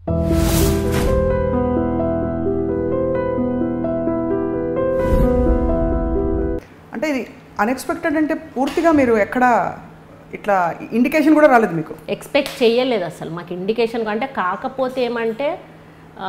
అంటే ఇది అన్ఎక్స్పెక్టెడ్ అంటే పూర్తిగా మీరు ఎక్కడ ఇట్లా ఇండికేషన్ కూడా రాలేదు మీకు ఎక్స్పెక్ట్ చేయలేదు అసలు మాకు ఇండికేషన్ అంటే కాకపోతే ఏమంటే ఆ,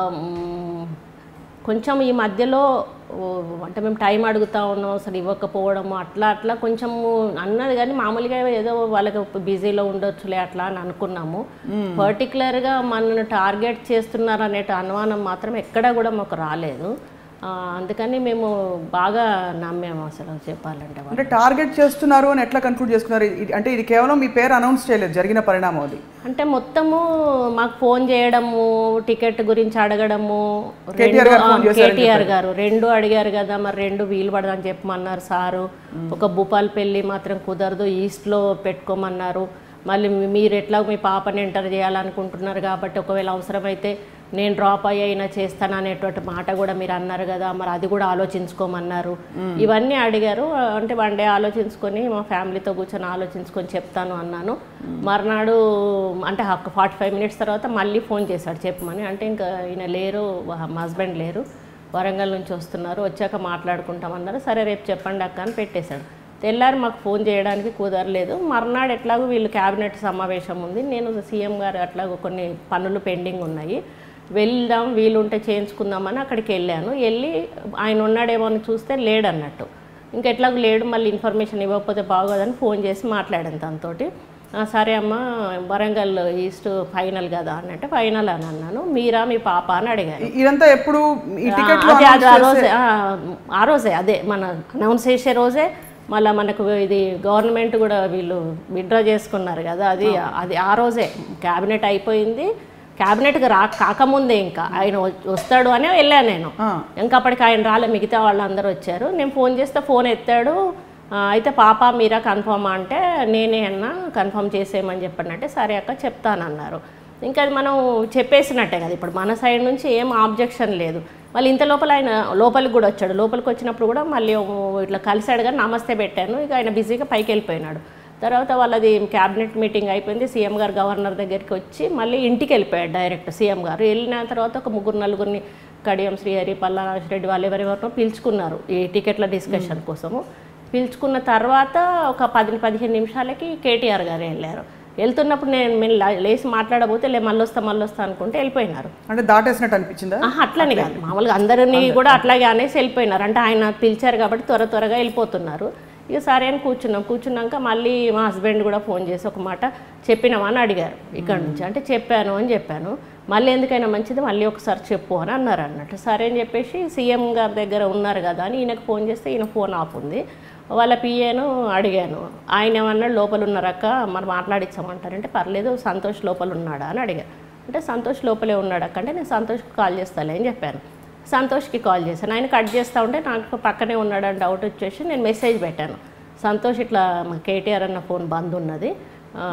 మ్, కొంచెం ఈ మధ్యలో ఓ, అంటే మేము టైం అడుగుతా ఉన్నాం అసలు ఇవ్వకపోవడము అట్లా అట్లా కొంచెము అన్నది కానీ మామూలుగా ఏదో వాళ్ళకి బిజీలో ఉండొచ్చులే అట్లా అని అనుకున్నాము పర్టికులర్గా మనల్ని టార్గెట్ చేస్తున్నారు అనే అనుమానం మాత్రం ఎక్కడా కూడా మాకు రాలేదు ఆ, అందుకని మేము బాగా నమ్మాము అసలు చెప్పాలంటే వాళ్ళు. అంటే టార్గెట్ చేస్తున్నారు అని ఎట్లా కన్క్లూడ్ చేసుకున్నారు ఇది- అంటే ఇది కేవలం మీ పేరు అనౌన్స్ చేయలేదు జరిగిన పరిణామం అది అంటే మొత్తము మాకు ఫోన్ చేయడము టికెట్ గురించి అడగడము కేటీఆర్ గారు ఫోన్ చేశారని కేటీఆర్ గారు రెండు అడిగారు కదా మరి రెండు వీలు పడదని చెప్పమన్నారు సారు ఒక భూపాల్ పెళ్ళి మాత్రం కుదరదు ఈస్ట్లో పెట్టుకోమన్నారు మళ్ళీ మీ- మీరు ఎట్లా మీ పాపని ఎంటర్ చేయాలనుకుంటున్నారు కాబట్టి ఒకవేళ అవసరమైతే నేను డ్రాప్ అయ్యినా చేస్తాను అనేటువంటి మాట కూడా మీరు అన్నారు కదా మరి అది కూడా ఆలోచించుకోమన్నారు ఇవన్నీ అడిగారు అంటే వన్ డే ఆలోచించుకొని మా ఫ్యామిలీతో కూర్చొని ఆలోచించుకొని చెప్తాను అన్నాను మర్నాడు అంటే ఫార్టీ ఫైవ్ మినిట్స్ తర్వాత మళ్ళీ ఫోన్ చేశాడు చెప్పమని అంటే ఇంకా ఈయన లేరు మా హస్బెండ్ లేరు వరంగల్ నుంచి వస్తున్నారు వచ్చాక మాట్లాడుకుంటామన్నారు సరే రేపు చెప్పండి అక్క అని పెట్టేశాడు తెల్లారి మాకు ఫోన్ చేయడానికి కుదరలేదు మర్నాడు ఎట్లాగో వీళ్ళు క్యాబినెట్ సమావేశం ఉంది నేను సీఎం గారు అట్లాగో కొన్ని పనులు పెండింగ్ ఉన్నాయి వెళ్దాం వీలుంటే చేయించుకుందామని అక్కడికి వెళ్ళాను వెళ్ళి ఆయన ఉన్నాడేమో అని చూస్తే లేడు అన్నట్టు ఇంకెట్లాగో లేడు మళ్ళీ ఇన్ఫర్మేషన్ ఇవ్వకపోతే బాగోదని ఫోన్ చేసి మాట్లాడాను తనతోటి "ఆ, సరే అమ్మ వరంగల్ ఈస్ట్ ఫైనల్ కదా అన్నట్టు ఫైనల్ అని అన్నాను మీరా మీ పాప అని అడిగారు ఇ- ఇదంతా ఎప్పుడు ఈ ఆ, టికెట్ అదే అదే ఆ రోజే ఆ, ఆ రోజే అదే మన అనౌన్స్ చేసే రోజే మళ్ళీ మనకు ఇది గవర్నమెంట్ కూడా వీళ్ళు విత్డ్రా చేసుకున్నారు కదా అది అది ఆ రోజే క్యాబినెట్ అయిపోయింది క్యాబినెట్కి రా కాకముందే ఇంకా ఆయన వ- వస్తాడు అనే వెళ్ళాను నేను ఇంకా అప్పటికి ఆయన రాలే మిగతా వాళ్ళందరూ వచ్చారు నేను ఫోన్ చేస్తే ఫోన్ ఎత్తాడు ఆ, అయితే పాప మీరా కన్ఫర్మ్ అంటే నేనే అన్న కన్ఫర్మ్ చేసేయమని చెప్పండి అంటే సరే అక్క చెప్తానన్నారు ఇంకా అది మనం చెప్పేసినట్టే కదా ఇప్పుడు మన సైడ్ నుంచి ఏం ఆబ్జెక్షన్ లేదు మళ్ళీ ఇంత లోపల ఆయన లోపలికి కూడా వచ్చాడు లోపలికి వచ్చినప్పుడు కూడా మళ్ళీ ఓ ఇట్లా కలిసాడు కానీ నమస్తే పెట్టాను ఇక ఆయన బిజీగా పైకి వెళ్ళిపోయినాడు తర్వాత వాళ్ళది క్యాబినెట్ మీటింగ్ అయిపోయింది సీఎం గారు గవర్నర్ దగ్గరికి వచ్చి మళ్ళీ ఇంటికి వెళ్ళిపోయాడు డైరెక్ట్ సీఎం గారు వెళ్ళిన తర్వాత ఒక ముగ్గురు నలుగురిని కడియం శ్రీహరి పల్లా రెడ్డి వాళ్ళు ఎవరెవరినో పిలుచుకున్నారు ఈ టికెట్ల డిస్కషన్ కోసము పిలుచుకున్న తర్వాత ఒక పది పదిహేను నిమిషాలకి కేటీఆర్ గారు వెళ్ళారు వెళ్తున్నప్పుడు నేను మేము లే- లేచి మాట్లాడబోతే లే మళ్ళీ వస్తా మళ్ళీ వస్తా అనుకుంటే వెళ్ళిపోయినారు అంటే దాటేసినట్టు అనిపించిందా ఆహా, అట్లని కాదు మామూలుగా అందరినీ కూడా అట్లాగే అనేసి వెళ్ళిపోయినారు అంటే ఆయన పిలిచారు కాబట్టి త్వర త్వరగా వెళ్ళిపోతున్నారు ఇక సరే అని కూర్చున్నాం కూర్చున్నాక మళ్ళీ మా హస్బెండ్ కూడా ఫోన్ చేసి ఒక మాట చెప్పినామా అని అడిగారు ఇక్కడ నుంచి అంటే చెప్పాను అని చెప్పాను మళ్ళీ ఎందుకైనా మంచిది మళ్ళీ ఒకసారి చెప్పు అని అన్నారు అన్నట్టు సరే అని చెప్పేసి సీఎం గారి దగ్గర ఉన్నారు కదా అని ఈయనకు ఫోన్ చేస్తే ఈయన ఫోన్ ఆఫ్ ఉంది వాళ్ళ పిఏను అడిగాను ఆయన ఏమన్నాడు లోపల ఉన్నారక్క మరి మాట్లాడించమంటారంటే పర్లేదు సంతోష్ లోపల ఉన్నాడా అని అడిగాను అంటే సంతోష్ లోపలే ఉన్నాడు అక్క అంటే నేను సంతోష్కి కాల్ చేస్తాలే అని చెప్పాను సంతోష్కి కాల్ చేశాను ఆయన కట్ చేస్తూ ఉంటే నాకు పక్కనే ఉన్నాడని డౌట్ వచ్చేసి నేను మెసేజ్ పెట్టాను సంతోష్ ఇట్లా మా కేటీఆర్ అన్న ఫోన్ బంద్ ఉన్నది ఆ,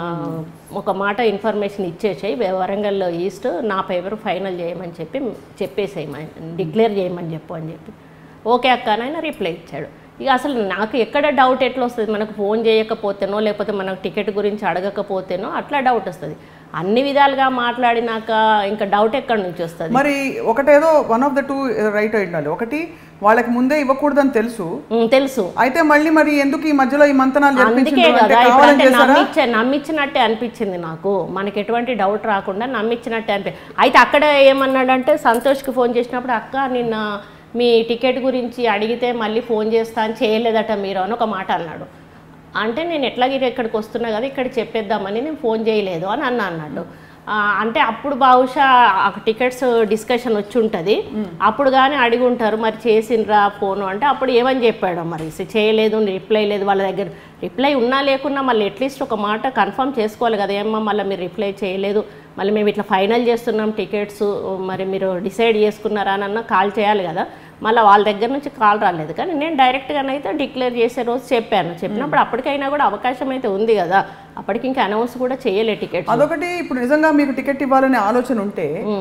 ఒక మాట ఇన్ఫర్మేషన్ ఇచ్చేసేయి వరంగల్లో ఈస్ట్ నా పేపర్ ఫైనల్ చేయమని చెప్పి చెప్పేసేయమని డిక్లేర్ చేయమని చెప్పు అని చెప్పి ఓకే అక్క అని ఆయన రిప్లై ఇచ్చాడు ఇక అసలు నాకు ఎక్కడ డౌట్ ఎట్లా వస్తుంది మనకు ఫోన్ చేయకపోతేనో లేకపోతే మనకు టికెట్ గురించి అడగకపోతేనో అట్లా డౌట్ వస్తుంది అన్ని విధాలుగా మాట్లాడినాక ఇంకా డౌట్ ఎక్కడి నుంచి వస్తుంది మరి ఒకటేదో one of the two right అయి ఉండాలి ఒకటి వాళ్ళకి ముందే ఇవ్వకూడదని తెలుసు ఉమ్, తెలుసు అయితే మళ్ళీ మరి ఎందుకు ఈ మధ్యలో ఈ మంతనాలు అందుకే జరిపించారు అంటే కదా ఇప్పుడు కావాలని అంటే చేశారా నమ్మించే నమ్మించినట్టే అనిపించింది నాకు మనకి ఎటువంటి డౌట్ రాకుండా నమ్మించినట్టే అనిపి అయితే అక్కడ ఏమన్నాడంటే సంతోష్కి ఫోన్ చేసినప్పుడు అక్క నిన్న మీ టికెట్ గురించి అడిగితే మళ్ళీ ఫోన్ చేస్తా అని చేయలేదట మీరు అని ఒక మాట అన్నాడు అంటే నేను ఎట్లాగే ఇక్కడికి వస్తున్నా కదా ఇక్కడ చెప్పేద్దామని నేను ఫోన్ చేయలేదు అని అన్నా అన్నాడు ఆ, అంటే అప్పుడు బహుశా ఆ టికెట్స్ డిస్కషన్ వచ్చి ఉంటుంది అప్పుడు కానీ అడిగి ఉంటారు మరి చేసిండ్రా ఫోను అంటే అప్పుడు ఏమని చెప్పాడు మరి చేయలేదు రిప్లై లేదు వాళ్ళ దగ్గర రిప్లై ఉన్నా లేకున్నా మళ్ళీ అట్లీస్ట్ ఒక మాట కన్ఫర్మ్ చేసుకోవాలి కదా ఏమ్మా మళ్ళీ మీరు రిప్లై చేయలేదు మళ్ళీ మేము ఇట్లా ఫైనల్ చేస్తున్నాం టికెట్స్ మరి మీరు డిసైడ్ చేసుకున్నారా అని అన్న కాల్ చేయాలి కదా మళ్ళీ వాళ్ళ దగ్గర నుంచి కాల్ రాలేదు కానీ నేను డైరెక్ట్గానైతే డిక్లేర్ చేసే రోజు చెప్పాను చెప్పినప్పుడు అప్పటికైనా కూడా అవకాశం అయితే ఉంది కదా అప్పటికి ఇంకా అనౌన్స్ కూడా చేయలే టికెట్స్ అదొకటి ఇప్పుడు నిజంగా మీకు టికెట్ ఇవ్వాలనే ఆలోచన ఉంటే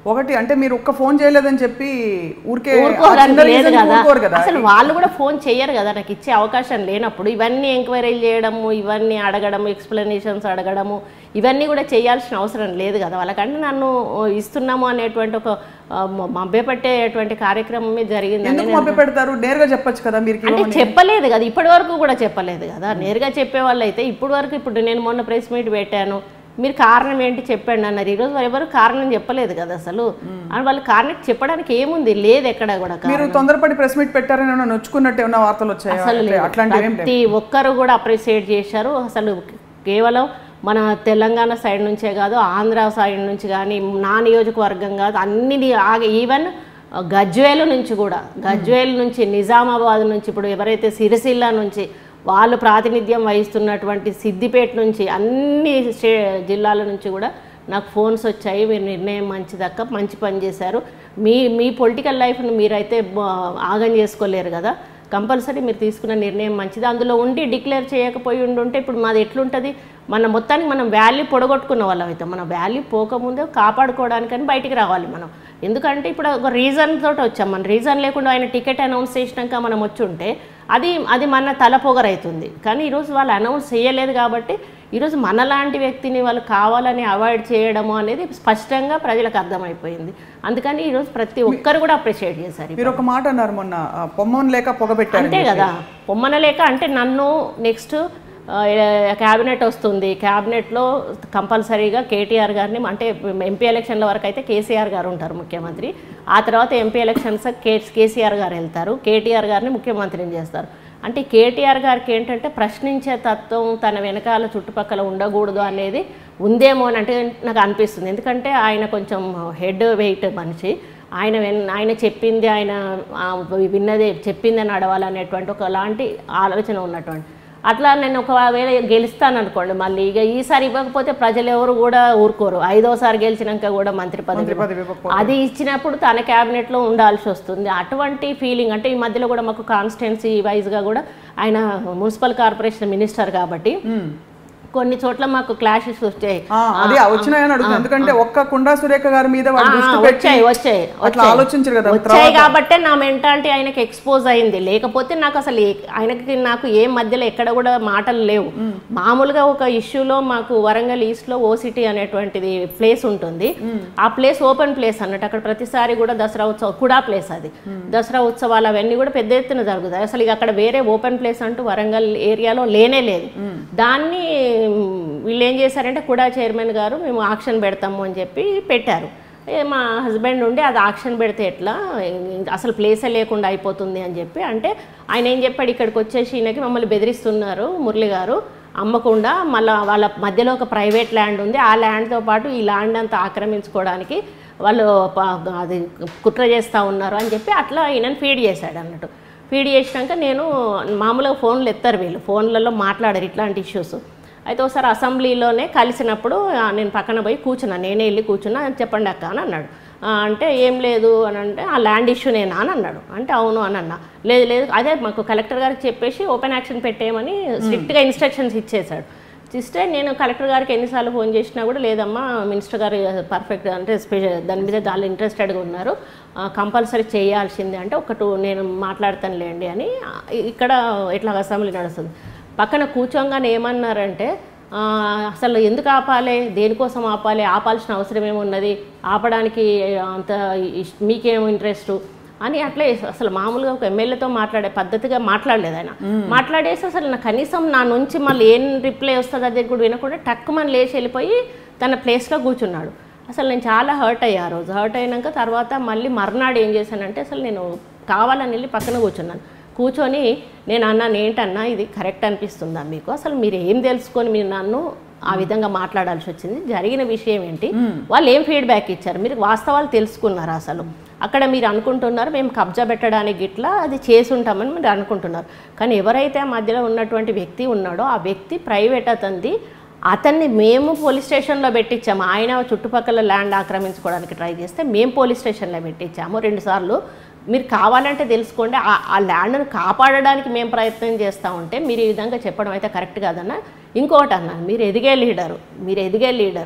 ఒకటి అంటే మీరు ఒక్క ఫోన్ చేయలేదని చెప్పి ఊరికే ఆ ఊరుకోవడానికి చిన్న లేదు reason కి కదా ఊరుకోరు కదా అసలు వాళ్ళు కూడా ఫోన్ చేయరు కదా నాకు ఇచ్చే అవకాశం లేనప్పుడు ఇవన్నీ ఎంక్వైరీలు చేయడము ఇవన్నీ అడగడము ఎక్స్ప్లెనేషన్స్ అడగడము ఇవన్నీ కూడా చేయాల్సిన అవసరం లేదు కదా వాళ్ళకంటే నన్ను ఇస్తున్నాము అనేటువంటి ఒక ఆ, మ- మభ్యపెట్టేటువంటి కార్యక్రమమే జరిగిందని ఎందుకు మభ్య పెడతారు నేరుగా చెప్పొచ్చు కదా మీరు అంటే చెప్పలేదు కదా ఇప్పటి వరకు కూడా చెప్పలేదు కదా నేరుగా చెప్పే వాళ్ళు అయితే ఇప్పటి వరకు ఇప్పుడు నేను మొన్న ప్రెస్ మీట్ పెట్టాను మీరు కారణం ఏంటి చెప్పండి అన్నారు ఈరోజు ఎవరు కారణం చెప్పలేదు కదా అసలు అని వాళ్ళు కారణం చెప్పడానికి ఏముంది లేదు ఎక్కడ కూడా కారణం. మీరు తొందరపడి ప్రెస్ మీట్ పెట్టారని ఏమైనా నొచ్చుకున్నట్టు ఏమైనా వార్తలు వచ్చాయా అసలు అంటే లేదు. అట్లాంటివి ఏం లేవు ప్రతి ఒక్కరు కూడా అప్రిషియేట్ చేశారు అసలు కేవలం మన తెలంగాణ సైడ్ నుంచే కాదు ఆంధ్ర సైడ్ నుంచి కానీ నా నియోజకవర్గం కాదు అన్ని ఆగే ఈవెన్ గజ్వేల్ నుంచి కూడా గజ్వేల్ నుంచి నిజామాబాద్ నుంచి ఇప్పుడు ఎవరైతే సిరిసిల్ల నుంచి వాళ్ళు ప్రాతినిధ్యం వహిస్తున్నటువంటి సిద్దిపేట నుంచి అన్ని స్టే జిల్లాల నుంచి కూడా నాకు ఫోన్స్ వచ్చాయి మీరు నిర్ణయం మంచిదక్క మంచి పని చేశారు మీ మీ పొలిటికల్ లైఫ్ను మీరైతే బ- ఆగం చేసుకోలేరు కదా కంపల్సరీ మీరు తీసుకున్న నిర్ణయం మంచిది అందులో ఉండి డిక్లేర్ చేయకపోయి ఉండుంటే ఇప్పుడు మాది ఎట్లుంటుంది మన మొత్తానికి మనం వాల్యూ పొడగొట్టుకున్న వాళ్ళం అయితే మన వాల్యూ పోకముందే కాపాడుకోవడానికని బయటికి రావాలి మనం ఎందుకంటే ఇప్పుడు ఒక రీజన్ తోటి వచ్చాం మన రీజన్ లేకుండా ఆయన టికెట్ అనౌన్స్ చేసినాక మనం వచ్చి ఉంటే అది అది మన తలపొగరైతుంది కానీ ఈరోజు వాళ్ళు అనౌన్స్ చేయలేదు కాబట్టి ఈరోజు మనలాంటి వ్యక్తిని వాళ్ళు కావాలని అవాయిడ్ చేయడము అనేది స్పష్టంగా ప్రజలకు అర్థమైపోయింది అందుకని ఈరోజ్ ప్రతి ఒక్కరు కూడా అప్రిషియేట్ చేశారు మీరు ఒక మాట అన్నారు మొన్న ఆ, పొమ్మని లేక పొగ పెట్టారు అంతే కదా పొమ్మనలేక అంటే నన్ను నెక్స్ట్ క్యాబినెట్ వస్తుంది క్యాబినెట్లో కంపల్సరీగా కేటీఆర్ గారిని అంటే ఎంపీ ఎలక్షన్ల వరకు అయితే కేసీఆర్ గారు ఉంటారు ముఖ్యమంత్రి ఆ తర్వాత ఎంపీ ఎలక్షన్స్ కే కేసీఆర్ గారు వెళ్తారు కేటీఆర్ గారిని ముఖ్యమంత్రిని చేస్తారు అంటే కేటీఆర్ గారికి ఏంటంటే ప్రశ్నించే తత్వం తన వెనకాల చుట్టుపక్కల ఉండకూడదు అనేది ఉందేమో అని అంటే నాకు అనిపిస్తుంది ఎందుకంటే ఆయన కొంచెం హెడ్ వెయిట్ మనిషి ఆయన వెన్- ఆయన చెప్పింది ఆయన ఆ, విన్నదే చెప్పింది నడవాలనేటువంటి ఒకలాంటి ఆలోచన ఉన్నటువంటి అట్లా నేను ఒకవేళ గెలుస్తాను అనుకోండి మళ్ళీ ఇక ఈసారి ఇవ్వకపోతే ప్రజలు ఎవరు కూడా ఊరుకోరు ఐదోసారి గెలిచినాక కూడా మంత్రి పదవి మంత్రి పదవి ఇవ్వకపోతే అది ఇచ్చినప్పుడు తన క్యాబినెట్లో ఉండాల్సి వస్తుంది అటువంటి ఫీలింగ్ అంటే ఈ మధ్యలో కూడా మాకు కాన్స్టిట్యున్సీ వైజ్గా కూడా ఆయన మున్సిపల్ కార్పొరేషన్ మినిస్టర్ కాబట్టి మ్మ్. కొన్ని చోట్ల మాకు క్లాషెస్ వచ్చాయి ఆ, అది వచ్చినాయని అడుగుతుంది ఎందుకంటే ఒక్క కుండా సురేఖ గారి మీద వాళ్ళు ఆ, దృష్టి పెట్టి వచ్చాయి వచ్చాయి అట్లా వచ్చాయి. ఆలోచించారు కదా వచ్చాయి కాబట్టే నా మెంటాలిటీ ఆయనకి ఎక్స్పోజ్ అయింది లేకపోతే నాకు అసలు ఏ- ఆయనకి నాకు ఏ మధ్యలో ఎక్కడ కూడా మాటలు లేవు మామూలుగా ఒక ఇష్యూలో మాకు వరంగల్ ఈస్ట్ లో ఓసిటీ అనేటువంటిది ప్లేస్ ఉంటుంది ఆ ప్లేస్ ఓపెన్ ప్లేస్ అన్నట్టు అక్కడ ప్రతిసారి కూడా దసరా ఉత్సవం కూడా ప్లేస్ అది దసరా ఉత్సవాలు అవన్నీ కూడా పెద్ద ఎత్తున జరుగుతాయి అసలు ఇక అక్కడ వేరే ఓపెన్ ప్లేస్ అంటూ వరంగల్ ఏరియాలో లేనే లేదు దాన్ని మ్, వీళ్ళు ఏం చేశారంటే కూడా చైర్మన్ గారు మేము ఆక్షన్ పెడతాము అని చెప్పి పెట్టారు ఏ మా హస్బెండ్ ఉండి అది ఆక్షన్ పెడితే ఎట్లా అసలు ప్లేసే లేకుండా అయిపోతుంది అని చెప్పి అంటే ఆయన ఏం చెప్పాడు ఇక్కడికి వచ్చేసి ఈయనకి మమ్మల్ని బెదిరిస్తున్నారు మురళి గారు అమ్మకుండా మళ్ళీ వాళ్ళ మధ్యలో ఒక ప్రైవేట్ ల్యాండ్ ఉంది ఆ ల్యాండ్తో పాటు ఈ ల్యాండ్ అంతా ఆక్రమించుకోవడానికి వాళ్ళు ప- అది కుట్ర చేస్తూ ఉన్నారు అని చెప్పి అట్లా ఈయనని ఫీడ్ చేశాడు అన్నట్టు ఫీడ్ చేసినాక నేను మామూలుగా ఫోన్లు ఎత్తారు వీళ్ళు ఫోన్లలో మాట్లాడారు ఇట్లాంటి ఇష్యూస్ అయితే ఒకసారి అసెంబ్లీలోనే కలిసినప్పుడు ఆ, నేను పక్కన పోయి కూర్చున్నా నేనే వెళ్ళి కూర్చున్నా చెప్పండి అక్క అని అన్నాడు ఆ, అంటే ఏం లేదు అని అంటే ఆ ల్యాండ్ ఇష్యూ నేనా అని అన్నాడు అంటే అవును అని అన్నా లేదు లేదు అదే మాకు కలెక్టర్ గారికి చెప్పేసి ఓపెన్ యాక్షన్ పెట్టేయమని స్ట్రిక్ట్గా ఇన్స్ట్రక్షన్స్ ఇచ్చేశాడు ఇస్తే నేను కలెక్టర్ గారికి ఎన్నిసార్లు ఫోన్ చేసినా కూడా లేదమ్మా మినిస్టర్ గారు పర్ఫెక్ట్ అంటే స్పెషల్ దాని మీద చాలా ఇంట్రెస్టెడ్గా ఉన్నారు కంపల్సరీ చేయాల్సిందే అంటే ఒక టూ నేను మాట్లాడతానులేండి అని ఆ, ఇక్కడ ఇట్లా అసెంబ్లీ నడుస్తుంది పక్కన కూర్చోగానే ఏమన్నారంటే ఆ, అసలు ఎందుకు ఆపాలి దేనికోసం ఆపాలి ఆపాల్సిన అవసరం ఏమున్నది ఆపడానికి అంత ఇష్- మీకేం ఇంట్రెస్ట్ అని అట్లే అసలు మామూలుగా ఒక ఎమ్మెల్యేతో మాట్లాడే పద్ధతిగా మాట్లాడలేదు ఆయన మాట్లాడేసి అసలు నా కనీసం నా నుంచి మళ్ళీ ఏం రిప్లై వస్తుంది అది కూడా వినకుండా టక్ మన లేచి వెళ్ళిపోయి తన ప్లేస్లో కూర్చున్నాడు అసలు నేను చాలా హర్ట్ అయ్యా ఆ రోజు హర్ట్ అయినాక తర్వాత మళ్ళీ మర్నాడు ఏం చేశానంటే అసలు నేను కావాలని వెళ్ళి పక్కన కూర్చున్నాను కూర్చొని నేను అన్నాను ఏంటన్నా ఇది కరెక్ట్ అనిపిస్తుందా మీకు అసలు మీరు ఏం తెలుసుకొని మీరు నన్ను ఆ విధంగా మాట్లాడాల్సి వచ్చింది జరిగిన విషయం ఏంటి వాళ్ళు ఏం ఫీడ్బ్యాక్ ఇచ్చారు మీరు వాస్తవాలు తెలుసుకున్నారు అసలు అక్కడ మీరు అనుకుంటున్నారు మేము కబ్జా పెట్టడానికి గిట్లా అది చేసి ఉంటామని మీరు అనుకుంటున్నారు కానీ ఎవరైతే ఆ మధ్యలో ఉన్నటువంటి వ్యక్తి ఉన్నాడో ఆ వ్యక్తి ప్రైవేట్ అతంది అతన్ని మేము పోలీస్ స్టేషన్లో పెట్టించాము ఆయన చుట్టుపక్కల ల్యాండ్ ఆక్రమించుకోవడానికి ట్రై చేస్తే మేము పోలీస్ స్టేషన్లో పెట్టించాము రెండుసార్లు మీరు కావాలంటే తెలుసుకోండి ఆ ఆ ల్యాండ్ను కాపాడడానికి మేము ప్రయత్నం చేస్తూ ఉంటే మీరు ఈ విధంగా చెప్పడం అయితే కరెక్ట్ కాదన్న ఇంకొకటి అన్నాను మీరు ఎదిగే లీడరు మీరు ఎదిగే లీడరు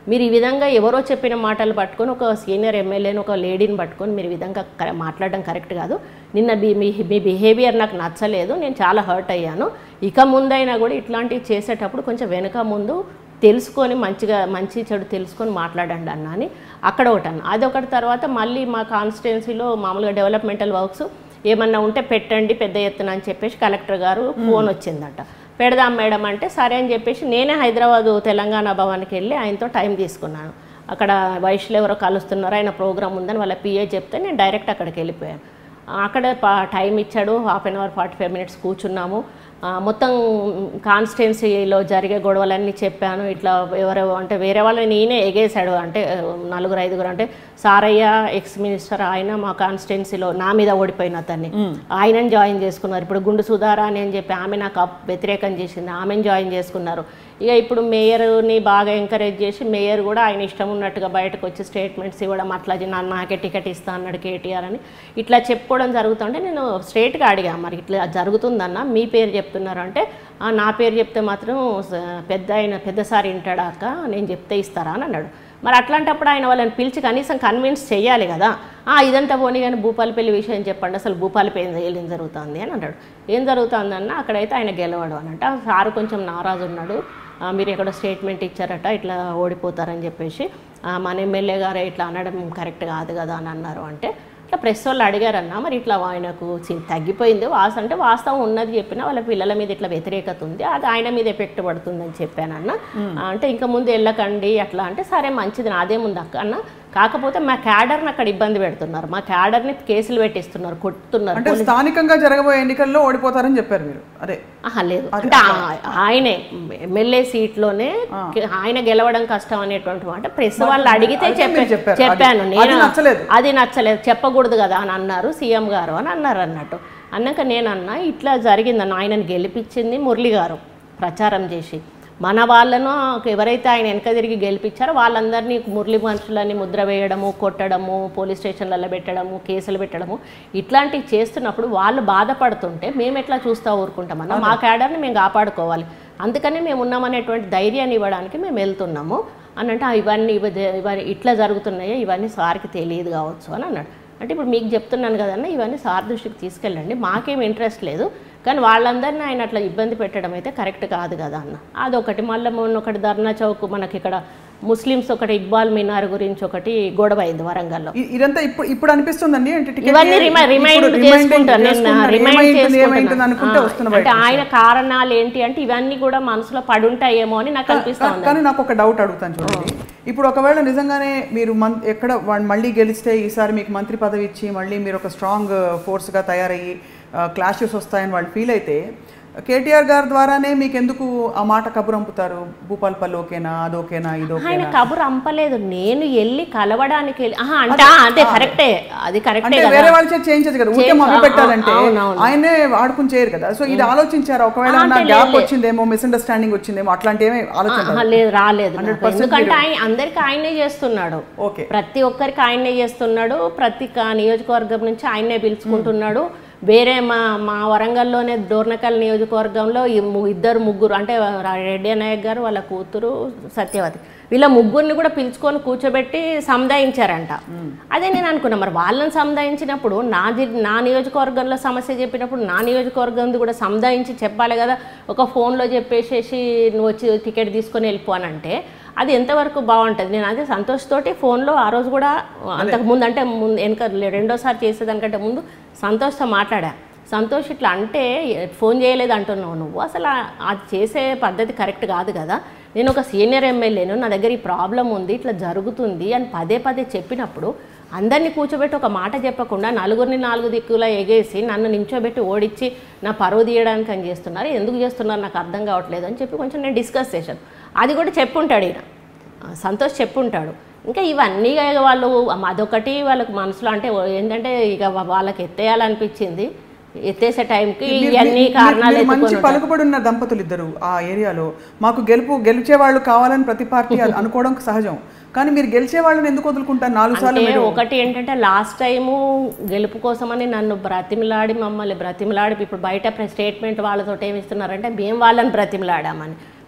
మీరు ఈ విధంగా ఎవరో చెప్పిన మాటలు పట్టుకొని ఒక సీనియర్ ఎమ్మెల్యేని ఒక లేడీని పట్టుకొని మీరు ఈ విధంగా కర- మాట్లాడడం కరెక్ట్ కాదు నిన్న మీ మీ మీ బిహేవియర్ నాకు నచ్చలేదు నేను చాలా హర్ట్ అయ్యాను ఇక ముందైనా కూడా ఇట్లాంటివి చేసేటప్పుడు కొంచెం వెనుక ముందు తెలుసుకొని మంచిగా మంచి చెడు తెలుసుకొని మాట్లాడండి అన్న అని అక్కడ ఒకటి అన్న అదొకటి తర్వాత మళ్ళీ మా కాన్స్టిట్యున్సీలో మామూలుగా డెవలప్మెంటల్ వర్క్స్ ఏమన్నా ఉంటే పెట్టండి పెద్ద ఎత్తున అని చెప్పేసి కలెక్టర్ గారు ఫోన్ వచ్చిందట పెడదాం మేడం అంటే సరే అని చెప్పేసి నేనే హైదరాబాదు తెలంగాణ భవన్కి వెళ్ళి ఆయనతో టైం తీసుకున్నాను అక్కడ వయసులో ఎవరో కలుస్తున్నారు ఆయన ప్రోగ్రామ్ ఉందని వాళ్ళ పిఏ చెప్తే నేను డైరెక్ట్ అక్కడికి వెళ్ళిపోయాను అక్కడ ప- టైం ఇచ్చాడు half an hour forty five minutes కూర్చున్నాము ఆ, మొత్తం కాన్స్టిట్యున్సీలో జరిగే గొడవలన్నీ చెప్పాను ఇట్లా ఎవరు అంటే వేరే వాళ్ళని నేనే ఎగేశాడు అంటే ఆ, నలుగురు ఐదుగురు అంటే సారయ్య ఎక్స్ మినిస్టర్ ఆయన మా కాన్స్టిట్యున్సీలో నా మీద ఓడిపోయిన అతన్ని ఆయనని జాయిన్ చేసుకున్నారు ఇప్పుడు గుండు సుధారా అని అని చెప్పి ఆమె నాకు అప్- వ్యతిరేకం చేసింది ఆమెను జాయిన్ చేసుకున్నారు ఇక ఇప్పుడు మేయర్ని బాగా ఎంకరేజ్ చేసి మేయర్ కూడా ఆయన ఇష్టం ఉన్నట్టుగా బయటకు వచ్చి స్టేట్మెంట్స్ ఇవ్వడం అట్లా జీ- నా- నాకే టికెట్ ఇస్తా అన్నాడు కేటీఆర్ అని ఇట్లా చెప్పుకోవడం జరుగుతుంటే నేను స్ట్రేట్గా అడిగా మరి ఇట్లా జరుగుతుందన్న మీ పేరు చెప్తున్నారు అంటే "ఆ, నా పేరు చెప్తే మాత్రం స- పెద్ద ఆయన పెద్దసారి వింటాడా అక్క నేను చెప్తే ఇస్తారా అని అన్నాడు మరి అట్లాంటప్పుడు ఆయన వాళ్ళని పిలిచి కనీసం కన్విన్స్ చేయాలి కదా "ఆ, ఇదంతా పోనీ కానీ భూపాలపల్లి విషయం చెప్పండి అసలు భూపాలపల్లి ఏం జరుగుతుంది అని అన్నాడు ఏం జరుగుతుందన్న అక్కడైతే ఆయన గెలవడు అని అంటే సారు కొంచెం నారాజు ఉన్నాడు "ఆ, మీరు ఎక్కడ స్టేట్మెంట్ ఇచ్చారట ఇట్లా ఓడిపోతారని చెప్పేసి "ఆ, మన ఎమ్మెల్యే గారే ఇట్లా అనడం కరెక్ట్ కాదు కదా అని అన్నారు అంటే ఇట్లా ప్రెస్ వాళ్ళు అడిగారన్న మరి ఇట్లా ఆయనకు చి- తగ్గిపోయింది వాస అంటే వాస్తవం ఉన్నది చెప్పినా వాళ్ళ పిల్లల మీద ఇట్లా వ్యతిరేకత ఉంది అది ఆయన మీద ఎఫెక్ట్ పడుతుందని చెప్పానన్న ఆ, అంటే ఇంకా ముందు వెళ్ళకండి అట్లా అంటే సరే మంచిది నాదేముంది అక్క అన్న కాకపోతే మా క్యాడర్ని అక్కడ ఇబ్బంది పెడుతున్నారు మా క్యాడర్ని కేసులు పెట్టిస్తున్నారు కొట్టుతున్నారు అంటే స్థానికంగా జరగబోయే ఎన్నికల్లో ఓడిపోతారని చెప్పారు మీరు అదే ఆహా, లేదు అంటే ఆ- ఆయనే ఎమ్మెల్యే సీట్లోనే ఆయన గెలవడం కష్టం అనేటువంటి మాట ప్రెస్ వాళ్ళు అడిగితే అయితే చెప్పా మీరు చెప్పారు. చెప్పాను అది- నేను అది నచ్చలేదు. అది నచ్చలేదు చెప్పకూడదు కదా అని అన్నారు సీఎం గారు అని అన్నారు అన్నట్టు అన్నాక నేను అన్నా ఇట్లా జరిగిందన్న ఆయనను గెలిపించింది మురళి గారు ప్రచారం చేసి మన వాళ్ళను ఎవరైతే ఆయన వెనక తిరిగి గెలిపించారో వాళ్ళందరినీ మురళి మనుషులని ముద్ర వేయడము కొట్టడము పోలీస్ స్టేషన్లలో పెట్టడము కేసులు పెట్టడము ఇట్లాంటివి చేస్తున్నప్పుడు వాళ్ళు బాధపడుతుంటే మేము ఎట్లా చూస్తా ఊరుకుంటామన్నా మా క్యాడర్ని మేము కాపాడుకోవాలి అందుకనే మేము ఉన్నామనేటువంటి ధైర్యాన్ని ఇవ్వడానికి మేము వెళ్తున్నాము అని అంటే "ఆ, ఇవన్నీ ఇవ- ఇవన్నీ ఇట్లా జరుగుతున్నాయో ఇవన్నీ సార్కి తెలియదు కావచ్చు అని అన్నాడు అంటే ఇప్పుడు మీకు చెప్తున్నాను కదన్న ఇవన్నీ సార్ దృష్టికి తీసుకెళ్ళండి మాకేం ఇంట్రెస్ట్ లేదు కానీ వాళ్ళందరినీ ఆయన అట్లా ఇబ్బంది పెట్టడం అయితే కరెక్ట్ కాదు కదా అన్న అదొకటి మళ్ళీ మొన్న ఒకటి ధర్నా చౌక్ మనకి ఇక్కడ ముస్లిమ్స్ ఒకటి ఇక్బాల్ మినార్ గురించి ఒకటి గొడవ అయింది వరంగల్లో ఇ- ఇదంతా ఇప్పుడు ఇప్పుడు అనిపిస్తుందండి అంటే టికెట్ ఇవన్నీ ఏ- రిమై- ఇప్పుడు రిమైండ్ రిమైండింగ్ చేసుకుంటాను నేను చేసుకుంటున్నారు. రిమైండ్ ఏమైంటుంది, ఏమైంటుంది చేసుకుంటున్నాను అనుకుంటే ఆ, వస్తున్న అంటే బయటకు. ఆయన కారణాలు ఏంటి అంటే ఇవన్నీ కూడా మనసులో పడుంటాయేమో అని నాకు అనిపిస్తా కా- ఉంది కానీ నాకు ఒక డౌట్ అడుగుతాను చూడండి ఇప్పుడు ఒకవేళ నిజంగానే మీరు మన్ ఎక్కడ వాడు మళ్ళీ గెలిస్తే ఈసారి మీకు మంత్రి పదవి ఇచ్చి మళ్ళీ మీరు ఒక స్ట్రాంగ్ ఫోర్స్గా తయారయ్యి క్లాషెస్ వస్తాయని వాళ్ళు ఫీల్ అయితే కేటీఆర్ గారి ద్వారానే మీకు ఎందుకు ఆ మాట కబురు పంపుతారు భూపాల్పల్లి ఓకేనా అదోకేనా ఆయన ఇదోకేనా కబురు అంపలేదు నేను వెళ్ళి కలవడానికి వెళ్ళి ఆహా, అంటే ఆ, అదే కరెక్టే అది కరెక్టే అంటే కదా వేరే వాళ్ళ చేత చేయించదు కదా ఊరికే చేయించ- మొదలు పెట్టాలంటే ఆ, అవునవును. ఆయనే వాడుకుని చేయరు కదా సో ఇది ఆలోచించారా ఒకవేళ అంటే నా లేదు, గ్యాప్ లేదు. వచ్చిందేమో మిస్అండర్స్టాండింగ్ వచ్చిందేమో అట్లాంటి ఏమీ ఆలోచన ఆహా, లేదు రాలేదు నాకు. 100% ఎందుకంటే ఆయన అందరికి ఆయనే చేస్తున్నాడు ఓకే ప్రతి ఒక్కరికి ఆయనే చేస్తున్నాడు ప్రతి కా- నియోజకవర్గం నుంచి ఆయనే పిలుచుకుంటున్నాడు వేరే మా మా వరంగల్లోనే డోర్నకల్ నియోజకవర్గంలో ఈ ము- ఇద్దరు ముగ్గురు అంటే రా- రెడ్డి నాయక్ గారు వాళ్ళ కూతురు సత్యవతి వీళ్ళ ముగ్గురిని కూడా పిలుచుకొని కూర్చోబెట్టి సముదాయించారంట అదే నేను అనుకున్నా మరి వాళ్ళని సముదాయించినప్పుడు నా జి- నా నియోజకవర్గంలో సమస్య చెప్పినప్పుడు నా నియోజకవర్గం కూడా సముదాయించి చెప్పాలి కదా ఒక ఫోన్లో చెప్పేసేసి నువ్వు వచ్చి టికెట్ తీసుకొని వెళ్ళిపోనంటే అది ఎంతవరకు బాగుంటుంది నేను అదే సంతోష్ తోటి ఫోన్లో ఆ రోజు కూడా అంతకు ముందు అంటే ముందు వెనక రెండోసారి చేసేదానికంటే ముందు సంతోష్తో మాట్లాడా సంతోష్ ఇట్లా అంటే ఫోన్ చేయలేదు అంటున్నావు నువ్వు అసలు ఆ- అది చేసే పద్ధతి కరెక్ట్ కాదు కదా నేను ఒక సీనియర్ ఎమ్మెల్యేను నా దగ్గర ఈ ప్రాబ్లం ఉంది ఇట్లా జరుగుతుంది అని పదే పదే చెప్పినప్పుడు అందరినీ కూర్చోబెట్టి ఒక మాట చెప్పకుండా నలుగురిని నాలుగు దిక్కులా ఎగేసి నన్ను నించోబెట్టి ఓడించి నా పరువు తీయడానికి అని చేస్తున్నారు ఎందుకు చేస్తున్నారు నాకు అర్థం కావట్లేదు అని చెప్పి కొంచెం నేను డిస్కస్ చేశాను అది కూడా చెప్పుంటాడు ఈయన ఆ, సంతోష్ చెప్పుంటాడు ఇంకా ఇవన్నీ ఇక వాళ్ళు అదొకటి వాళ్ళకి మనసులో అంటే ఏంటంటే ఇక వా- వాళ్ళకి ఎత్తేయాలనిపించింది ఎత్తేసే టైంకి మీరు- ఇవన్నీ మీరు- కారణాలు మీరు మంచి ఎత్తుకొని ఉంటారు. పలుకుబడి ఉన్న దంపతులు ఇద్దరు ఆ ఏరియాలో మాకు గెలుపు గెలిచే వాళ్ళు కావాలని ప్రతి పార్టీ అది అనుకోవడం సహజం కానీ మీరు గెలిచే వాళ్ళని ఎందుకు వదులుకుంటారు నాలుగు సార్లు అంటే మీరు ఒకటి ఏంటంటే లాస్ట్ టైము గెలుపు కోసమని నన్ను బ్రతిమిలాడి మమ్మల్ని బ్రతిమిలాడి ఇప్పుడు బయట స్టేట్మెంట్ వాళ్ళతో ఏమి ఇస్తున్నారంటే మేము వాళ్ళని బ్రతిమిలాడామని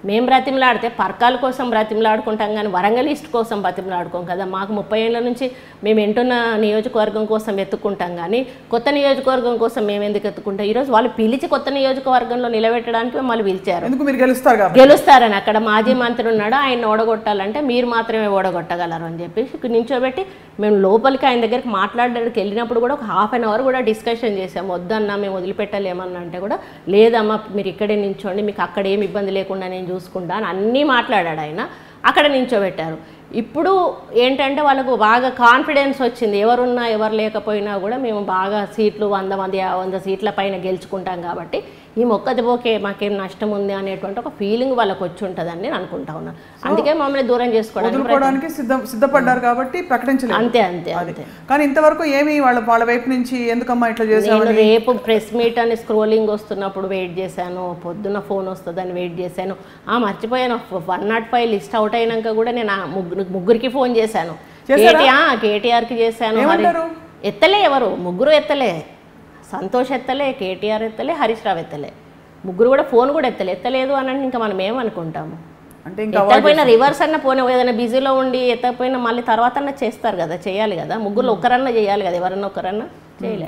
మేము బ్రతిమలాడితే పర్కాల కోసం బ్రతిమలాడుకుంటాం కానీ వరంగల్ ఈస్ట్ కోసం బ్రతిమలాడుకోం కదా మాకు ముప్పై ఏళ్ళ నుంచి మేము ఎంటున్న నియోజకవర్గం కోసం ఎత్తుకుంటాం కానీ కొత్త నియోజకవర్గం కోసం మేము ఎందుకు ఎత్తుకుంటాం ఈరోజు వాళ్ళు పిలిచి కొత్త నియోజకవర్గంలో నిలబెట్టడానికి మమ్మల్ని పిలిచారు ఎందుకు మీరు గెలుస్తారు కాబట్టి గెలుస్తారని అక్కడ మాజీ మంత్రి ఉన్నాడు ఆయన ఓడగొట్టాలంటే మీరు మాత్రమే ఓడగొట్టగలరు అని చెప్పేసి ఇక్కడ నించోబెట్టి మేము లోపలికి ఆయన దగ్గరికి మాట్లాడడానికి వెళ్ళినప్పుడు కూడా ఒక హాఫ్ అన్ అవర్ కూడా డిస్కషన్ చేసాము వద్దన్నా మేము వదిలిపెట్టలేమన్నా అంటే కూడా లేదమ్మా మీరు ఇక్కడే నించోండి మీకు అక్కడ ఏమి ఇబ్బంది లేకుండా నేను చూసుకుంటా అని అన్నీ మాట్లాడాడు ఆయన అక్కడ నించోబెట్టారు ఇప్పుడు ఏంటంటే వాళ్ళకు బాగా కాన్ఫిడెన్స్ వచ్చింది ఎవరున్నా ఎవరు లేకపోయినా కూడా మేము బాగా సీట్లు వంద మంది వంద సీట్ల పైన గెలుచుకుంటాం కాబట్టి ఈ మొక్కది పోకే మాకేం నష్టం ఉంది అనేటువంటి ఒక ఫీలింగ్ వాళ్ళకి వచ్చి ఉంటుందని నేను అనుకుంటా ఉన్నాను అందుకే మమ్మల్ని దూరం చేసుకోవడానికి వదులుకోవడానికి సిద్ధం సిద్ధపడ్డారు కాబట్టి ప్రకటించలేదు అంతే అంతే అంతే కానీ ఇంతవరకు ఏమి వాళ్ళ వాళ్ళ వైపు నుంచి ఎందుకమ్మా ఇట్లా చేసావు నేను రేపు ప్రెస్ మీట్ అని స్క్రోలింగ్ వస్తున్నప్పుడు వెయిట్ చేశాను పొద్దున్న ఫోన్ వస్తుందని వెయిట్ చేశాను ఆ మర్చిపోయాను one not five list out అయినాక కూడా నేను ఆ ముగ్గురు ముగ్గురికి ఫోన్ చేశాను కేటీఆర్ కేటీఆర్కి చేశాను హరి ఏమంటారు? ఎత్తలే ఎవరు ముగ్గురు ఎత్తలే సంతోష్ ఎత్తలే కేటీఆర్ ఎత్తలే హరీష్ రావు ఎత్తలే ముగ్గురు కూడా ఫోన్ కూడా ఎత్తలే ఎత్తలేదు అని అంటే ఇంకా మనం ఏమనుకుంటాము అంటే ఇంకా ఎత్తకపోయినా రివర్స్ అన్న పోనీ ఏదైనా బిజీలో ఉండి ఎత్తకపోయినా మళ్ళీ తర్వాత అన్న చేస్తారు కదా చేయాలి కదా ముగ్గురు ఒక్కరన్నా చేయాలి కదా ఎవరన్నా ఒక్కరన్నా చేయలే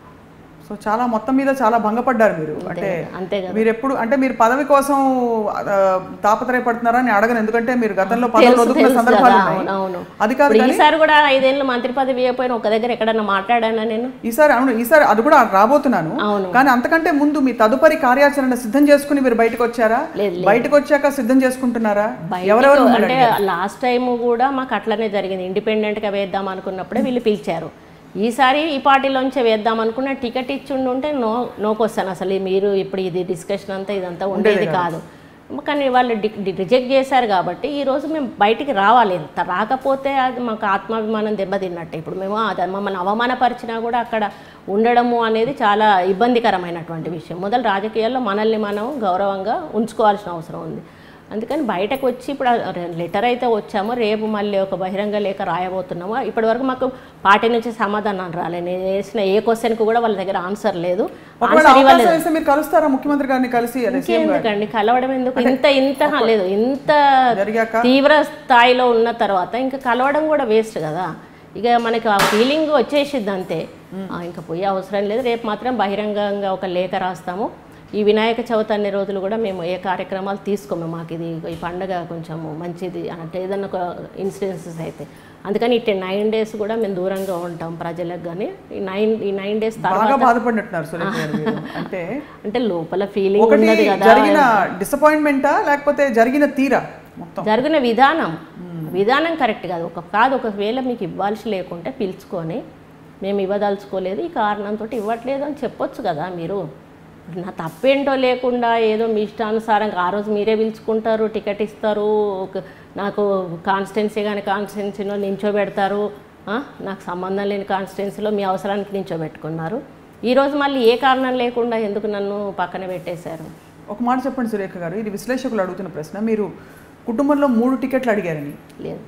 సో చాలా మొత్తం మీద చాలా భంగపడ్డారు మీరు అంటే అంతే కదా మీరు ఎప్పుడు అంటే మీరు పదవి కోసం ఆ, తాపత్రయపడుతున్నారని అడగను ఎందుకంటే మీరు గతంలో పదవులు తెలుసు వదులుకున్న తెలుసు సందర్భాలు కదా, ఉన్నాయి అవును, అవును. అది కాదు ఇప్పుడు ఈసారి కూడా ఐదేళ్ళు మంత్రి పదవి ఇవ్వకపోయినా ఒక దగ్గర ఎక్కడన్నా మాట్లాడానా నేను ఈసారి అవును ఈసారి అది కూడా రాబోతున్నాను అవును. కానీ అంతకంటే ముందు మీ తదుపరి కార్యాచరణ సిద్ధం చేసుకుని మీరు బయటకు వచ్చారా లేదు, బయటకు వచ్చాక సిద్ధం చేసుకుంటున్నారా బయటికి ఎవరెవరు అంటే లాస్ట్ టైం కూడా మాకు అట్లనే జరిగింది ఇండిపెండెంట్ గా వేద్దాం అనుకున్నప్పుడే వీళ్ళు పిలిచారు ఈసారి ఈ పార్టీలోంచే వేద్దాం అనుకున్న టికెట్ ఇచ్చి ఉంటే నో నోకి వస్తాను అసలు ఈ మీరు ఇప్పుడు ఇది డిస్కషన్ అంతా ఇదంతా ఉండేది కాదు కానీ వాళ్ళు రిజెక్ట్ చేశారు కాబట్టి ఈ రోజు మేము బయటికి రావాలి ఎంత రాకపోతే అది మాకు ఆత్మాభిమానం దెబ్బతిన్నట్టే ఇప్పుడు మేము అది మమ్మల్ని అవమానపరిచినా కూడా అక్కడ ఉండడము అనేది చాలా ఇబ్బందికరమైనటువంటి విషయం మొదలు రాజకీయాల్లో మనల్ని మనం గౌరవంగా ఉంచుకోవాల్సిన అవసరం ఉంది అందుకని బయటకు వచ్చి ఇప్పుడు లెటర్ అయితే వచ్చామో రేపు మళ్ళీ ఒక బహిరంగ లేఖ రాయబోతున్నాము ఇప్పటివరకు మాకు పార్టీ నుంచి సమాధానం రాలేదు నేను వేసిన ఏ క్వశ్చన్కి కూడా వాళ్ళ దగ్గర ఆన్సర్ లేదు ఒకవేళ ఆన్సర్ ఇవ్వలేదు అవకాశం ఇస్తే మీరు కలుస్తారా ముఖ్యమంత్రి గారిని కలిసి అదే సీఎం గారిని? ఎందుకండి కలవడం ఎందుకు ఇంత ఇంత లేదు ఇంత జరిగాక తీవ్ర స్థాయిలో ఉన్న తర్వాత ఇంకా కలవడం కూడా వేస్ట్ కదా ఇక మనకి ఆ ఫీలింగ్ వచ్చేసిద్ది అంతే ఆ, ఇంకా పోయే అవసరం లేదు రేపు మాత్రం బహిరంగంగా ఒక లేఖ రాస్తాము ఈ వినాయక చవితి అన్ని రోజులు కూడా మేము ఏ కార్యక్రమాలు తీసుకోము మాకు ఇది ఈ పండుగ కొంచెం మంచిది అంటే ఏదన్నా ఒక ఇన్సిడెన్సెస్ అయితే అందుకని ఇట్టే నైన్ డేస్ కూడా మేము దూరంగా ఉంటాం ప్రజలకు కానీ ఈ నైన్ ఈ నైన్ డేస్ తర్వాత బాగా బాధపడినట్టున్నారు సురేఖ గారు మీరు. అంటే అంటే లోపల ఫీలింగ్ ఒకటి ఉన్నది కదా జరిగిన డిసప్పాయింట్మెంటా లేకపోతే జరిగిన తీరా మొత్తం జరిగిన విధానం విధానం కరెక్ట్ కాదు ఒక కాదు ఒకవేళ మీకు ఇవ్వాల్సి లేకుంటే పిలుచుకొని మేము ఇవ్వదలుచుకోలేదు ఈ కారణంతో ఇవ్వట్లేదు అని చెప్పొచ్చు కదా మీరు నా తప్పేంటో లేకుండా ఏదో మీ ఇష్టానుసారంగా ఆ రోజు మీరే పిలుచుకుంటారు టికెట్ ఇస్తారు ఒక- నాకు కాన్స్టిట్యున్సీ కానీ కాన్స్టిట్యున్సీలో నించోబెడతారు ఆ, నాకు సంబంధం లేని కాన్స్టిట్యున్సీలో మీ అవసరానికి నించోబెట్టుకున్నారు ఈరోజు మళ్ళీ ఏ కారణం లేకుండా ఎందుకు నన్ను పక్కన పెట్టేశారు ఒక మాట చెప్పండి సురేఖ గారు ఇది విశ్లేషకులు అడుగుతున్న ప్రశ్న మీరు కుటుంబంలో మూడు టికెట్లు అడిగారని లేదు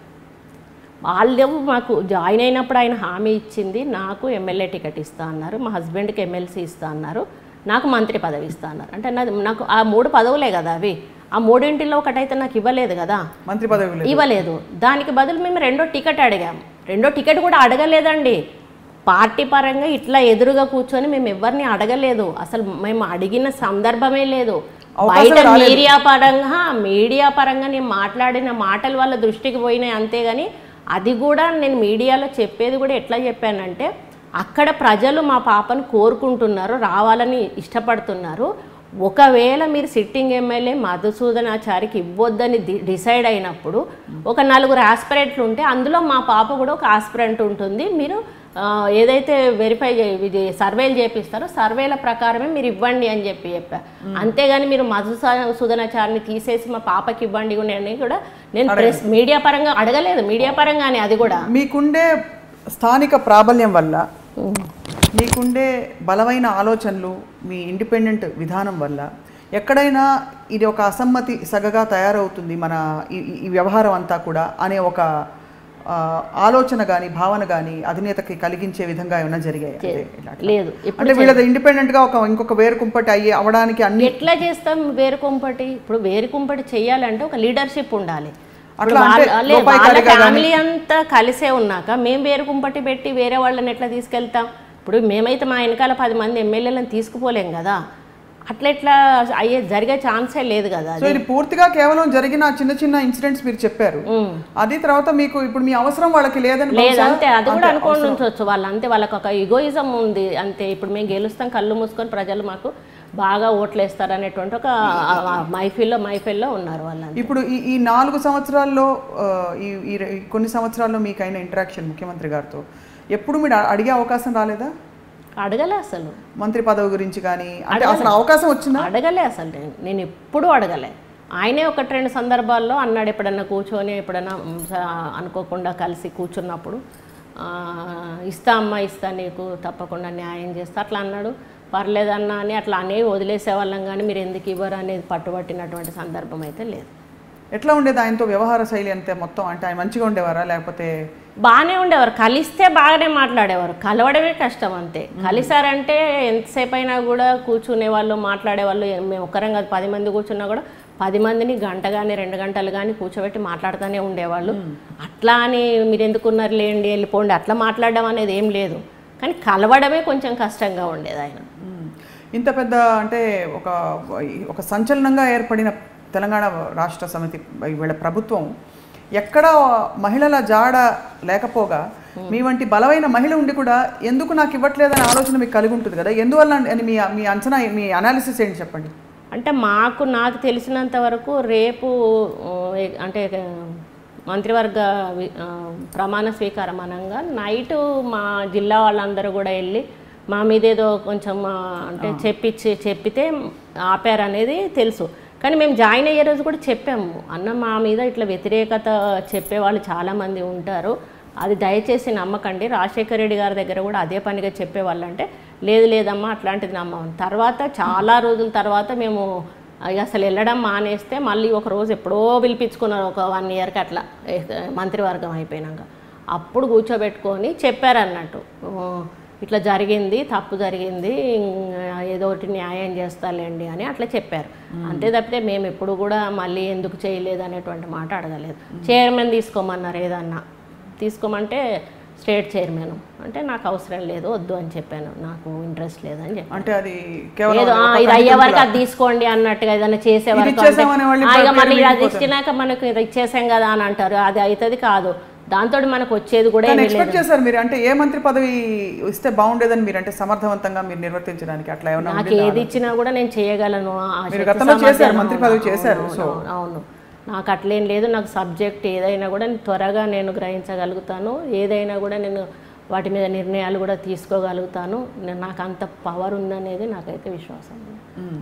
వాళ్ళు మాకు జాయిన్ అయినప్పుడు ఆయన హామీ ఇచ్చింది నాకు ఎమ్మెల్యే టికెట్ ఇస్తా అన్నారు మా హస్బెండ్కి ఎమ్మెల్సీ ఇస్తా అన్నారు నాకు మంత్రి పదవి ఇస్తా అన్నారు అంటే నాది నాకు ఆ మూడు పదవులే కదా అవి ఆ మూడింటిలో ఒకటైతే నాకు ఇవ్వలేదు కదా మంత్రి పదవి లేదు ఇవ్వలేదు దానికి బదులు మేము రెండో టికెట్ అడిగాం రెండో టికెట్ కూడా అడగలేదండి పార్టీ పరంగా ఇట్లా ఎదురుగా కూర్చొని మేము ఎవరిని అడగలేదు అసలు మేము అడిగిన సందర్భమే లేదు అవకాశం బయట మీడియా పరంగా మీడియా పరంగా నేను మాట్లాడిన మాటలు వాళ్ళ దృష్టికి పోయినాయి అంతేగాని అది కూడా నేను మీడియాలో చెప్పేది కూడా ఎట్లా చెప్పానంటే అక్కడ ప్రజలు మా పాపను కోరుకుంటున్నారు రావాలని ఇష్టపడుతున్నారు ఒకవేళ మీరు సిట్టింగ్ ఎమ్మెల్యే మధుసూదనాచారికి ఇవ్వొద్దని డి- డిసైడ్ అయినప్పుడు ఒక నలుగురు ఆస్పిరెంట్లు ఉంటే అందులో మా పాప కూడా ఒక ఆస్పిరెంట్ ఉంటుంది మీరు ఆ, ఏదైతే వెరిఫై ఇది సర్వేలు చేపిస్తారో సర్వేల ప్రకారమే మీరు ఇవ్వండి అని చెప్పి చెప్పా అంతేగాని మీరు మధుసూదనాచారిని తీసేసి మా పాపకి ఇవ్వండి అని కూడా నేను ప్రెస్ మీడియా పరంగా అడగలేదు మీడియా పరంగానే అది కూడా మీకుండే స్థానిక ప్రాబల్యం వల్ల మీకుండే బలమైన ఆలోచనలు మీ ఇండిపెండెంట్ విధానం వల్ల ఎక్కడైనా ఇది ఒక అసమ్మతి సగగా తయారవుతుంది మన ఈ ఈ వ్యవహారం అంతా కూడా అనే ఒక ఆ, ఆలోచన కానీ భావన కానీ అధినేతకి కలిగించే విధంగా ఏమైనా జరిగాయి అంటే ఇలాంటి- లేదు ఇప్పుడు అంటే వీళ్ళది ఇండిపెండెంట్ గా ఒక ఇంకొక వేరు కుంపటి అయ్యి అవడానికి అన్ని ఎట్లా చేస్తాం వేరు కుంపటి ఇప్పుడు వేరు కుంపటి చెయ్యాలంటే ఒక లీడర్షిప్ ఉండాలి ఇప్పుడు అట్లా అంటే వాళ్ళ- లే, వాళ్ళ లోపాయికారిగా ఫ్యామిలీ అంతా కలిసే ఉన్నాక మేము వేరు కుంపటి పెట్టి వేరే వాళ్ళని ఎట్లా తీసుకెళ్తాం ఇప్పుడు మేమైతే మా వెనకాల పది మంది ఎమ్మెల్యేలను తీసుకుపోలేం కదా అట్లా ఎట్లా అయ్యే జరిగే ఛాన్సే లేదు కదా సో ఇది పూర్తిగా కేవలం జరిగిన చిన్న చిన్న ఇన్సిడెంట్స్ మీరు చెప్పారు ఉమ్. అది తర్వాత మీకు ఇప్పుడు మీ అవసరం వాళ్ళకి లేదని లేదు బహుశా అంతే అది కూడా అనుకోని ఉంచవచ్చు వాళ్ళు అంతే వాళ్ళకి ఒక ఈగోయిజం ఉంది అంతే ఇప్పుడు మేము గెలుస్తాం కళ్ళు మూసుకొని ప్రజలు మాకు బాగా ఓట్లు వేస్తారు అనేటువంటి ఒక మైఫిల్లో మైఫిల్లో ఉన్నారు వాళ్ళంతా ఇప్పుడు ఈ ఈ నాలుగు సంవత్సరాల్లో ఆ, ఈ ఈ ఈ కొన్ని సంవత్సరాల్లో మీకు అయిన ఇంటరాక్షన్ ముఖ్యమంత్రి గారితో ఎప్పుడు మీరు అ- అడిగే అవకాశం రాలేదా అడగలే అసలు మంత్రి పదవి గురించి కానీ అంటే అసలు అవకాశం వచ్చిందా అడగలే అసలు నేను నేను ఎప్పుడూ అడగలే ఆయనే ఒకటి రెండు సందర్భాల్లో అన్నాడు ఎప్పుడన్నా కూర్చొని ఎప్పుడన్నా మ్, స- అనుకోకుండా కలిసి కూర్చున్నప్పుడు ఆ, ఇస్తా అమ్మా ఇస్తా నీకు తప్పకుండా న్యాయం చేస్తా అట్లా అన్నాడు పర్లేదన్నా అని అట్లా అనే వదిలేసేవాళ్ళం కానీ మీరు ఎందుకు ఇవ్వరు అనేది పట్టుబట్టినటువంటి సందర్భం అయితే లేదు ఎట్లా ఉండేది ఆయనతో వ్యవహార శైలి అంతే మొత్తం అంటే ఆయన మంచిగా ఉండేవారా లేకపోతే బాగానే ఉండేవారు కలిస్తే బాగానే మాట్లాడేవారు కలవడమే కష్టం అంతే కలిసారంటే ఎంతసేపు అయినా కూడా కూర్చునే వాళ్ళు మాట్లాడే వాళ్ళు మేము ఒక్కరం కాదు పది మంది కూర్చున్నా కూడా పది మందిని గంట కానీ రెండు గంటలు కానీ కూర్చోబెట్టి మాట్లాడుతూనే ఉండేవాళ్ళు అట్లా అని మీరు ఎందుకున్నారు లేండి వెళ్ళిపోండి అట్లా మాట్లాడడం అనేది ఏం లేదు కానీ కలవడమే కొంచెం కష్టంగా ఉండేది ఆయన మ్మ్. ఇంత పెద్ద అంటే ఒక ఒక సంచలనంగా ఏర్పడిన తెలంగాణ రాష్ట్ర సమితి వీళ్ళ ప్రభుత్వం ఎక్కడ మహిళల జాడ లేకపోగా మీ వంటి బలమైన మహిళ ఉండి కూడా ఎందుకు నాకు ఇవ్వట్లేదనే ఆలోచన మీకు కలిగి ఉంటుంది కదా ఎందువల్ల అని మీ మీ అంచనా మీ అనాలిసిస్ ఏంటి చెప్పండి అంటే మాకు నాకు తెలిసినంత వరకు రేపు ఆ, ఏ- అంటే ఆ, మంత్రివర్గ వి- ఆ, ప్రమాణ స్వీకారం అనంగా నైటు మా జిల్లా వాళ్ళందరూ కూడా వెళ్ళి మా మీద ఏదో కొంచెం ఆ, అంటే చెప్పించి చెప్పితే ఆపారు అనేది తెలుసు కానీ మేము జాయిన్ అయ్యే రోజు కూడా చెప్పాము అన్న మా మీద ఇట్లా వ్యతిరేకత చెప్పేవాళ్ళు చాలామంది ఉంటారు అది దయచేసి నమ్మకండి రాజశేఖర రెడ్డి గారి దగ్గర కూడా అదే పనిగా చెప్పేవాళ్ళు అంటే లేదు లేదమ్మా అట్లాంటిది నమ్మం తర్వాత చాలా రోజుల తర్వాత మేము ఇక అసలు వెళ్ళడం మానేస్తే మళ్ళీ ఒక రోజు ఎప్పుడో పిలిపించుకున్నారు ఒక వన్ ఇయర్కి అట్లా ఏ, మంత్రివర్గం అయిపోయినాక అప్పుడు కూర్చోబెట్టుకొని చెప్పారన్నట్టు "ఓ, ఇట్లా జరిగింది తప్పు జరిగింది ఇంగ ఏదో ఒకటి న్యాయం చేస్తాలేండి అని అట్లా చెప్పారు అంతే తప్పితే మేము ఎప్పుడు కూడా మళ్ళీ ఎందుకు చేయలేదు అనేటువంటి మాట అడగలేదు చైర్మన్ తీసుకోమన్నారు ఏదన్నా తీసుకోమంటే స్టేట్ చైర్మన్ అంటే నాకు అవసరం లేదు వద్దు అని చెప్పాను నాకు ఇంట్రెస్ట్ లేదని చెప్పాను అంటే అది కేవలం ఏదో ఆ, ఇది అయ్యే వరకు అది తీసుకోండి అన్నట్టుగా ఏదైనా చేసే వరకు అంటే, ఇచ్చేసామనే వాళ్ళు ఆ, ఇక ఇప్పుడు మళ్ళీ పేరు అది ఇచ్చినాక మనకు ఇది ఇచ్చేసాం కదా అని అంటారు అది అవుతుంది కాదు దాంతో మనకు వచ్చేది కూడా కానీ ఏమీ ఎక్స్పెక్ట్ లేదు చేశారు మీరు అంటే ఏ మంత్రి పదవి ఇస్తే బాగుండేదని మీరు అంటే సమర్థవంతంగా మీరు నిర్వర్తించడానికి అట్లా ఏమన్నా నాకు ఏది ఇచ్చినా కూడా నేను చేయగలను ఆ మీరు శక్తి గతంలో చేశారు, సామర్థ్యం మంత్రి అవును, పదవి అవును, చేశారు, అవును, సో. అవును, అవును నాకు అట్లేం లేదు నాకు సబ్జెక్ట్ ఏదైనా కూడా నేను త్వరగా నేను గ్రహించగలుగుతాను ఏదైనా కూడా నేను వాటి మీద నిర్ణయాలు కూడా తీసుకోగలుగుతాను నేను నాకు అంత పవర్ ఉందనేది నాకైతే విశ్వాసం ఉంది. మ్మ్.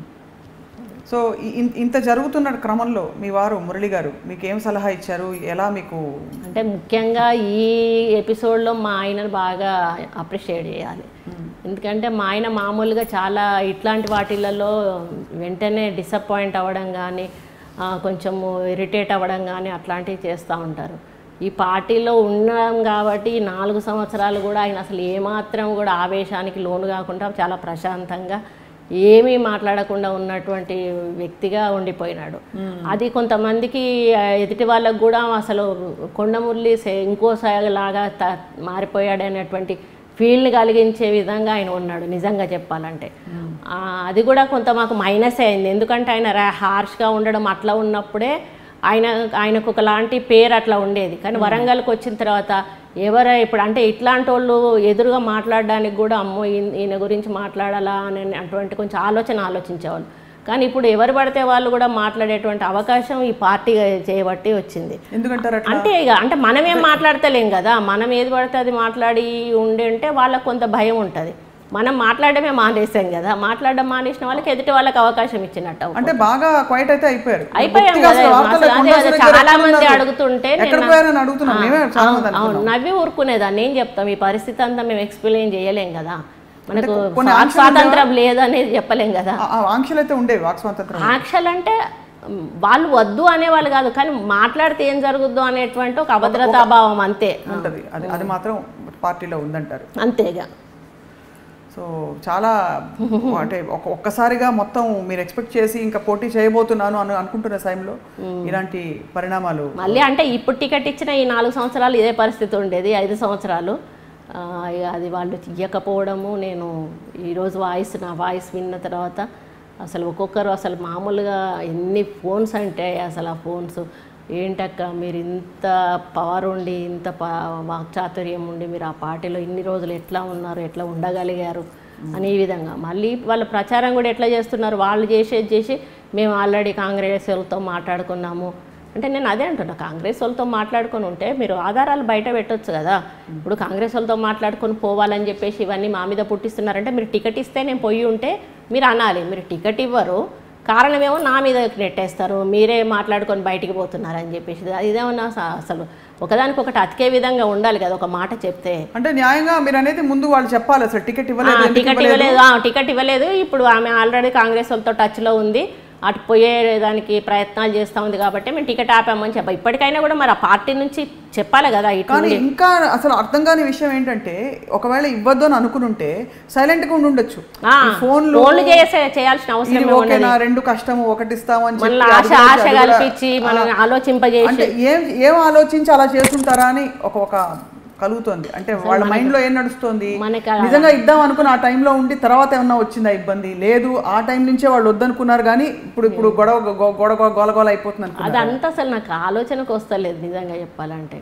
సో ఇ- ఇన్- ఇంత జరుగుతున్న క్రమంలో మీ వారు మురళి గారు మీకు ఏం సలహా ఇచ్చారు ఎలా మీకు అంటే ముఖ్యంగా ఈ ఎపిసోడ్లో మా ఆయనను బాగా అప్రిషియేట్ చేయాలి ఎందుకంటే మా ఆయన మామూలుగా చాలా ఇట్లాంటి వాటిలలో వెంటనే డిసప్పాయింట్ అవ్వడం కానీ కొంచెము ఇరిటేట్ అవ్వడం కానీ అట్లాంటివి చేస్తూ ఉంటారు ఈ పార్టీలో ఉన్నాం కాబట్టి ఈ నాలుగు సంవత్సరాలు కూడా ఆయన అసలు ఏమాత్రం కూడా ఆవేశానికి లోను కాకుండా చాలా ప్రశాంతంగా ఏమీ మాట్లాడకుండా ఉన్నటువంటి వ్యక్తిగా ఉండిపోయినాడు అది కొంతమందికి ఆ, ఎదుటి వాళ్ళకు కూడా అసలు కొండమురళి సే- ఇంకోసారి లాగా త మారిపోయాడు అనేటువంటి ఫీల్ని కలిగించే విధంగా ఆయన ఉన్నాడు నిజంగా చెప్పాలంటే ఆ, అది కూడా కొంత మాకు మైనస్ అయింది ఎందుకంటే ఆయన రా- హార్ష్గా ఉండడం అట్లా ఉన్నప్పుడే ఆయన ఆయనకు ఒకలాంటి పేరు అట్లా ఉండేది కానీ వరంగల్కి వచ్చిన తర్వాత ఎవరు ఇప్పుడు అంటే ఇట్లాంటి వాళ్ళు ఎదురుగా మాట్లాడడానికి కూడా అమ్మో ఈయన ఈయన గురించి మాట్లాడాలా అని అటువంటి కొంచెం ఆలోచన ఆలోచించేవాళ్ళు కానీ ఇప్పుడు ఎవరు పడితే వాళ్ళు కూడా మాట్లాడేటువంటి అవకాశం ఈ పార్టీ చేయబట్టి వచ్చింది ఎందుకంటారు అట్లా అంటే ఇక అంటే మనమేం మాట్లాడతలేం కదా మనం ఏది పడితే అది మాట్లాడి ఉండి ఉంటే వాళ్ళకు కొంత భయం ఉంటుంది మనం మాట్లాడమే మానేసాం కదా మాట్లాడడం మానేసిన వాళ్ళకి ఎదుటి వాళ్ళకి అవకాశం ఇచ్చినట్టు అవుతుంది. అంటే బాగా క్వైట్ అయితే అయిపోయారు అయిపోయాం బొత్తిగా అసలు కదా, వార్తల్లో అసలు అదే కొండా కదా, సురేఖ చాలా గారు మంది ఎక్కడ అడుగుతుంటే ఎక్కడ నేను- పోయారని అడుగుతున్నాం మేమే చాలా అవును, మంది అవును నవ్వి ఊరుకునేదాన్ని ఏం చెప్తాం ఈ పరిస్థితి అంతా మేము ఎక్స్ప్లెయిన్ చేయలేం కదా మనకు కొన్ని వాక్ ఆంక్షలు స్వాతంత్రం లేదనేది చెప్పలేం కదా ఆ- ఆ ఆంక్షలు అయితే ఉండేవి వాక్ స్వాతంత్రం ఆంక్షలు అంటే మ్, వాళ్ళు వద్దు అనేవాళ్ళు కాదు కానీ మాట్లాడితే ఏం జరుగుద్దో అనేటువంటి ఒక అభద్రతాభావం అంతే ఉంటుంది అది అది మాత్రం పార్టీలో ఉందంటారు అంతేగా సో చాలా అంటే ఒక ఒక్కసారిగా మొత్తం మీరు ఎక్స్పెక్ట్ చేసి ఇంకా పోటీ చేయబోతున్నాను అని అనుకుంటున్న టైంలో ఇలాంటి పరిణామాలు మళ్ళీ అంటే ఇప్పుడు టికెట్ ఇచ్చిన ఈ నాలుగు సంవత్సరాలు ఇదే పరిస్థితి ఉండేది ఐదు సంవత్సరాలు ఆ, ఇక అది వాళ్ళు ఇవ్వకపోవడము నేను ఈరోజు వాయిస్ నా వాయిస్ విన్న తర్వాత అసలు ఒక్కొక్కరు అసలు మామూలుగా ఎన్ని ఫోన్స్ అంటే అసలు ఆ ఫోన్స్ ఏంటక్క మీరు ఇంత పవర్ ఉండి ఇంత ప వాక్చాతుర్యం ఉండి మీరు ఆ పార్టీలో ఇన్ని రోజులు ఎట్లా ఉన్నారు ఎట్లా ఉండగలిగారు అని ఈ విధంగా మళ్ళీ వాళ్ళ ప్రచారం కూడా ఎట్లా చేస్తున్నారు వాళ్ళు చేసేది చేసి మేము ఆల్రెడీ కాంగ్రెస్ వాళ్ళతో మాట్లాడుకున్నాము అంటే నేను అదే అంటున్నా కాంగ్రెస్ వాళ్ళతో మాట్లాడుకొని ఉంటే మీరు ఆధారాలు బయట పెట్టొచ్చు కదా ఇప్పుడు కాంగ్రెస్ వాళ్ళతో మాట్లాడుకొని పోవాలని చెప్పేసి ఇవన్నీ మా మీద పుట్టిస్తున్నారంటే మీరు టికెట్ ఇస్తే నేను పోయి ఉంటే మీరు అనాలి మీరు టికెట్ ఇవ్వరు కారణమేమో నా మీద నెట్టేస్తారు మీరే మాట్లాడుకొని బయటికి పోతున్నారని చెప్పేసి ఇదేమన్నా అస- అసలు ఒకదానికొకటి అతికే విధంగా ఉండాలి కదా ఒక మాట చెప్తే అంటే న్యాయంగా మీరు అనేది ముందు వాళ్ళు చెప్పాలి అసలు టికెట్ ఆ, ఇవ్వలేదు ఎందుకు టికెట్ ఇవ్వలేదు ఆ, టికెట్ ఇవ్వలేదు ఇప్పుడు ఆమె ఆల్రెడీ కాంగ్రెస్ వాళ్ళతో టచ్లో ఉంది అటు పోయే దానికి ప్రయత్నాలు చేస్తూ ఉంది కాబట్టి మేము టికెట్ ఆపామని చెప్పా ఇప్పటికైనా కూడా మరి ఆ పార్టీ నుంచి చెప్పాలి కదా ఇటు కానీ ఇంకా అసలు అర్థం కాని విషయం ఏంటంటే ఒకవేళ ఇవ్వద్దు అని అనుకునుంటే సైలెంట్ గా ఉండి ఉండొచ్చు ఆ, ఈ ఫోన్లు ఫోన్లు చేసే చేయాల్సిన అవసరం ఇది ఓకేనా రెండు కష్టము ఒకటి ఇస్తాము అని చెప్పి మళ్ళీ ఆశ అది కూడా- ఆశ అది కూడా- కల్పించి మనం ఆలోచింపజేసి అంటే ఏం ఏం ఆలోచించి అలా చేస్తుంటారా అని ఒక ఒక కలుగుతోంది అంటే వాళ్ళ మైండ్ లో ఏం నడుస్తుంది మనకి అలా- నిజంగా ఇద్దాం అనుకుని ఆ టైంలో ఉండి తర్వాత ఏమన్నా వచ్చిందా ఇబ్బంది లేదు ఆ టైం నుంచే వాళ్ళు వద్దనుకున్నారు కానీ ఇప్పుడు ఇప్పుడు గొడవ గొ- గొడవ గోల గోల అయిపోతుంది అనుకున్నారు అదంతా అసలు నాకు ఆలోచనకు వస్తలేదు నిజంగా చెప్పాలంటే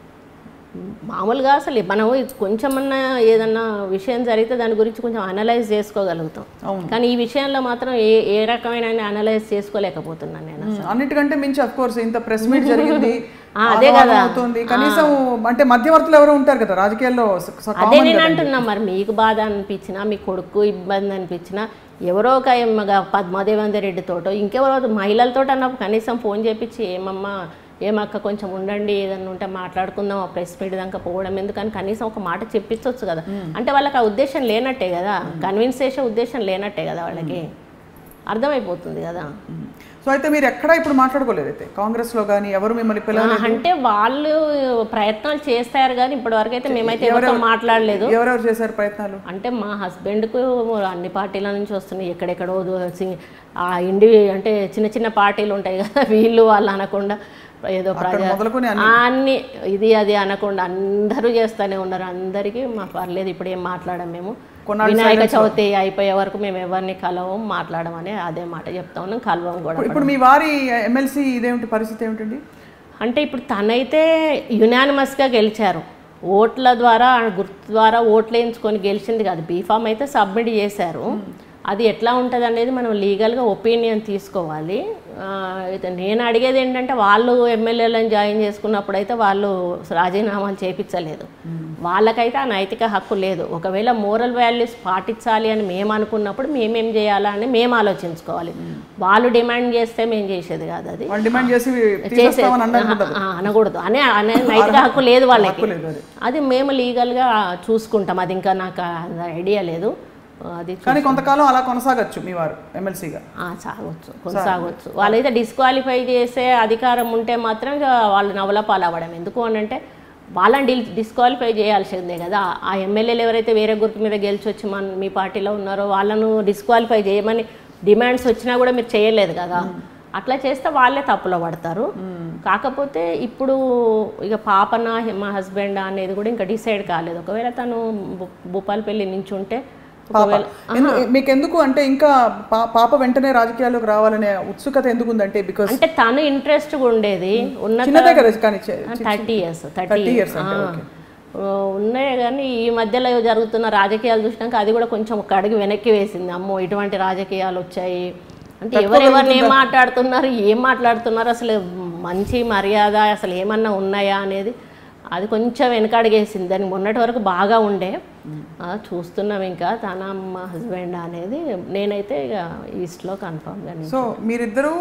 మామూలుగా అసలు మనం కొంచెమన్నా ఏదన్నా విషయం జరిగితే దాని గురించి కొంచెం అనలైజ్ చేసుకోగలుగుతాం అవును. కానీ ఈ విషయంలో మాత్రం ఏ ఏ రకమైన అనలైజ్ చేసుకోలేకపోతున్నాను నేను ఉమ్, అన్నిటికంటే మించి అఫ్ కోర్స్ ఇంత ప్రెస్ మీట్ జరిగింది ఆ, అదే ఆగమాగం కదా. అవుతుంది కనీసం అంటే మధ్యవర్తులు ఎవరో ఉంటారు కదా రాజకీయాల్లో స- స- అదే common నేను కదా. అంటున్నా మరి మీకు బాధ అనిపించినా మీ కొడుకు ఇబ్బంది అనిపించినా ఎవరో ఒక మగ పద్మదేవేందర్ రెడ్డితోటో ఇంకెవరో మహిళలతో అన్నప్పుడు కనీసం ఫోన్ చేపించి ఏమమ్మా ఏమక్క కొంచెం ఉండండి ఏదన్నా ఉంటే మాట్లాడుకుందాం ఆ ప్రెస్ మీట్ దాకా పోవడం ఎందుకని కనీసం ఒక మాట చెప్పించవచ్చు కదా అంటే వాళ్ళకి ఆ ఉద్దేశం లేనట్టే కదా కన్విన్స్ చేసే ఉద్దేశం లేనట్టే కదా వాళ్ళకి అర్థమైపోతుంది కదా ఉమ్. సో అయితే మీరు ఎక్కడా ఇప్పుడు మాట్లాడుకోలేదు అయితే కాంగ్రెస్ లో కానీ ఎవరు మిమ్మల్ని పిలవలేదు అంటే వాళ్ళు ప్రయత్నాలు చేస్తారు కానీ ఇప్పటివరకు అయితే మేమైతే ఎవరితో మాట్లాడలేదు ఎవరెవరు చేశారు ప్రయత్నాలు అంటే మా హస్బెండ్కు అన్ని పార్టీల నుంచి వస్తున్నాయి ఎక్కడెక్కడో దో- సి- ఆ ఇండి అంటే చిన్న చిన్న పార్టీలు ఉంటాయి కదా వీళ్ళు వాళ్ళు అనకుండా ఏదో ప్రజా మొదలుకొని ఆ, అన్ని ఇది అది అనకుండా అందరూ చేస్తూనే ఉన్నారు అందరికీ మా పర్లేదు ఇప్పుడు ఏం మాట్లాడం మేము కొన్నాళ్ళు వినాయక చవితి అయిపోయే వరకు మేము ఎవరిని కలవం మాట్లాడమని అదే మాట చెప్తా ఉన్నాం కలవం కూడా ఇప్పుడు- ఇప్పుడు మీ వారి ఎమ్మెల్సీ ఇదేమిటి పరిస్థితి ఏమిటండి అంటే ఇప్పుడు తనైతే యునానిమస్గా గెలిచారు ఓట్ల ద్వారా గుర్తు ద్వారా ఓట్లు వేయించుకొని గెలిచింది కాదు బీఫామ్ అయితే సబ్మిట్ చేశారు అది ఎట్లా ఉంటుంది అనేది మనం లీగల్గా ఒపీనియన్ తీసుకోవాలి ఆ, అయితే నేను అడిగేది ఏంటంటే వాళ్ళు ఎమ్మెల్యేలను జాయిన్ చేసుకున్నప్పుడు అయితే వాళ్ళు రాజీనామాలు చేపించలేదు వాళ్ళకైతే ఆ నైతిక హక్కు లేదు ఒకవేళ మోరల్ వాల్యూస్ పాటించాలి అని మేము అనుకున్నప్పుడు మేమేం చేయాలా అని మేము ఆలోచించుకోవాలి వాళ్ళు డిమాండ్ చేస్తే మేము చేసేది కాదు అది వాళ్ళు డిమాండ్ చేసి చేసే తీసేస్తామని అన్నారు ఆ, అనకూడదు అనే అనే నైతిక హక్కు లేదు వాళ్ళకి లేదు అది అది మేము లీగల్గా చూసుకుంటాం అది ఇంకా నాకు ఐడియా లేదు అది చూ- కానీ కొంతకాలం అలా కొనసాగచ్చు మీ వారు ఎమ్మెల్సీగా ఆ, సాగొచ్చు కొనసాగొచ్చు వాళ్ళైతే డిస్క్వాలిఫై చేసే అధికారం ఉంటే మాత్రం ఇక వాళ్ళు నవల పాలవ్వడం ఎందుకు అని అంటే వాళ్ళని డి డిస్క్వాలిఫై చేయాల్సిందే కదా ఆ ఎమ్మెల్యేలు ఎవరైతే వేరే గుర్తు మీద గెలిచి వచ్చి మన మీ పార్టీలో ఉన్నారో వాళ్ళను డిస్క్వాలిఫై చేయమని డిమాండ్స్ వచ్చినా కూడా మీరు చేయలేదు కదా అట్లా చేస్తే వాళ్ళే తప్పులో పడతారు కాకపోతే ఇప్పుడు ఇక పాపన మా హస్బెండ్ అనేది కూడా ఇంకా డిసైడ్ కాలేదు ఒకవేళ తను భూ- భూపాలపల్లి నుంచి ఉంటే ఒకవేళ ఎందు- మీకు ఎందుకు అంటే ఇంకా పా- పాప వెంటనే రాజకీయాల్లోకి రావాలనే ఉత్సుకత ఎందుకు ఉందంటే బికాస్ అంటే తను ఇంట్రెస్ట్ ఉండేది ఉన్న చిన్నదే కదా కానీ చే- థర్టీ ఇయర్స్ థర్టీ 30 years అంటే, okay. ఉన్నాయి కానీ ఈ మధ్యలో జరుగుతున్న రాజకీయాలు చూసినాక అది కూడా కొంచెం ఒక అడుగు వెనక్కి వేసింది అమ్మో ఇటువంటి రాజకీయాలు వచ్చాయి అంటే ఎవరెవరిని ఏం మాట్లాడుతున్నారు ఏం మాట్లాడుతున్నారు అసలు మంచి మర్యాద అసలు ఏమన్నా ఉన్నాయా అనేది అది కొంచెం వెనకడిగేసింది దానికి మొన్నటి వరకు బాగా ఉండే ఆ, చూస్తున్నాం ఇంకా తన మా హస్బెండ్ అనేది నేనైతే ఇక ఈస్ట్లో కన్ఫామ్గా సో మీరిద్దరూ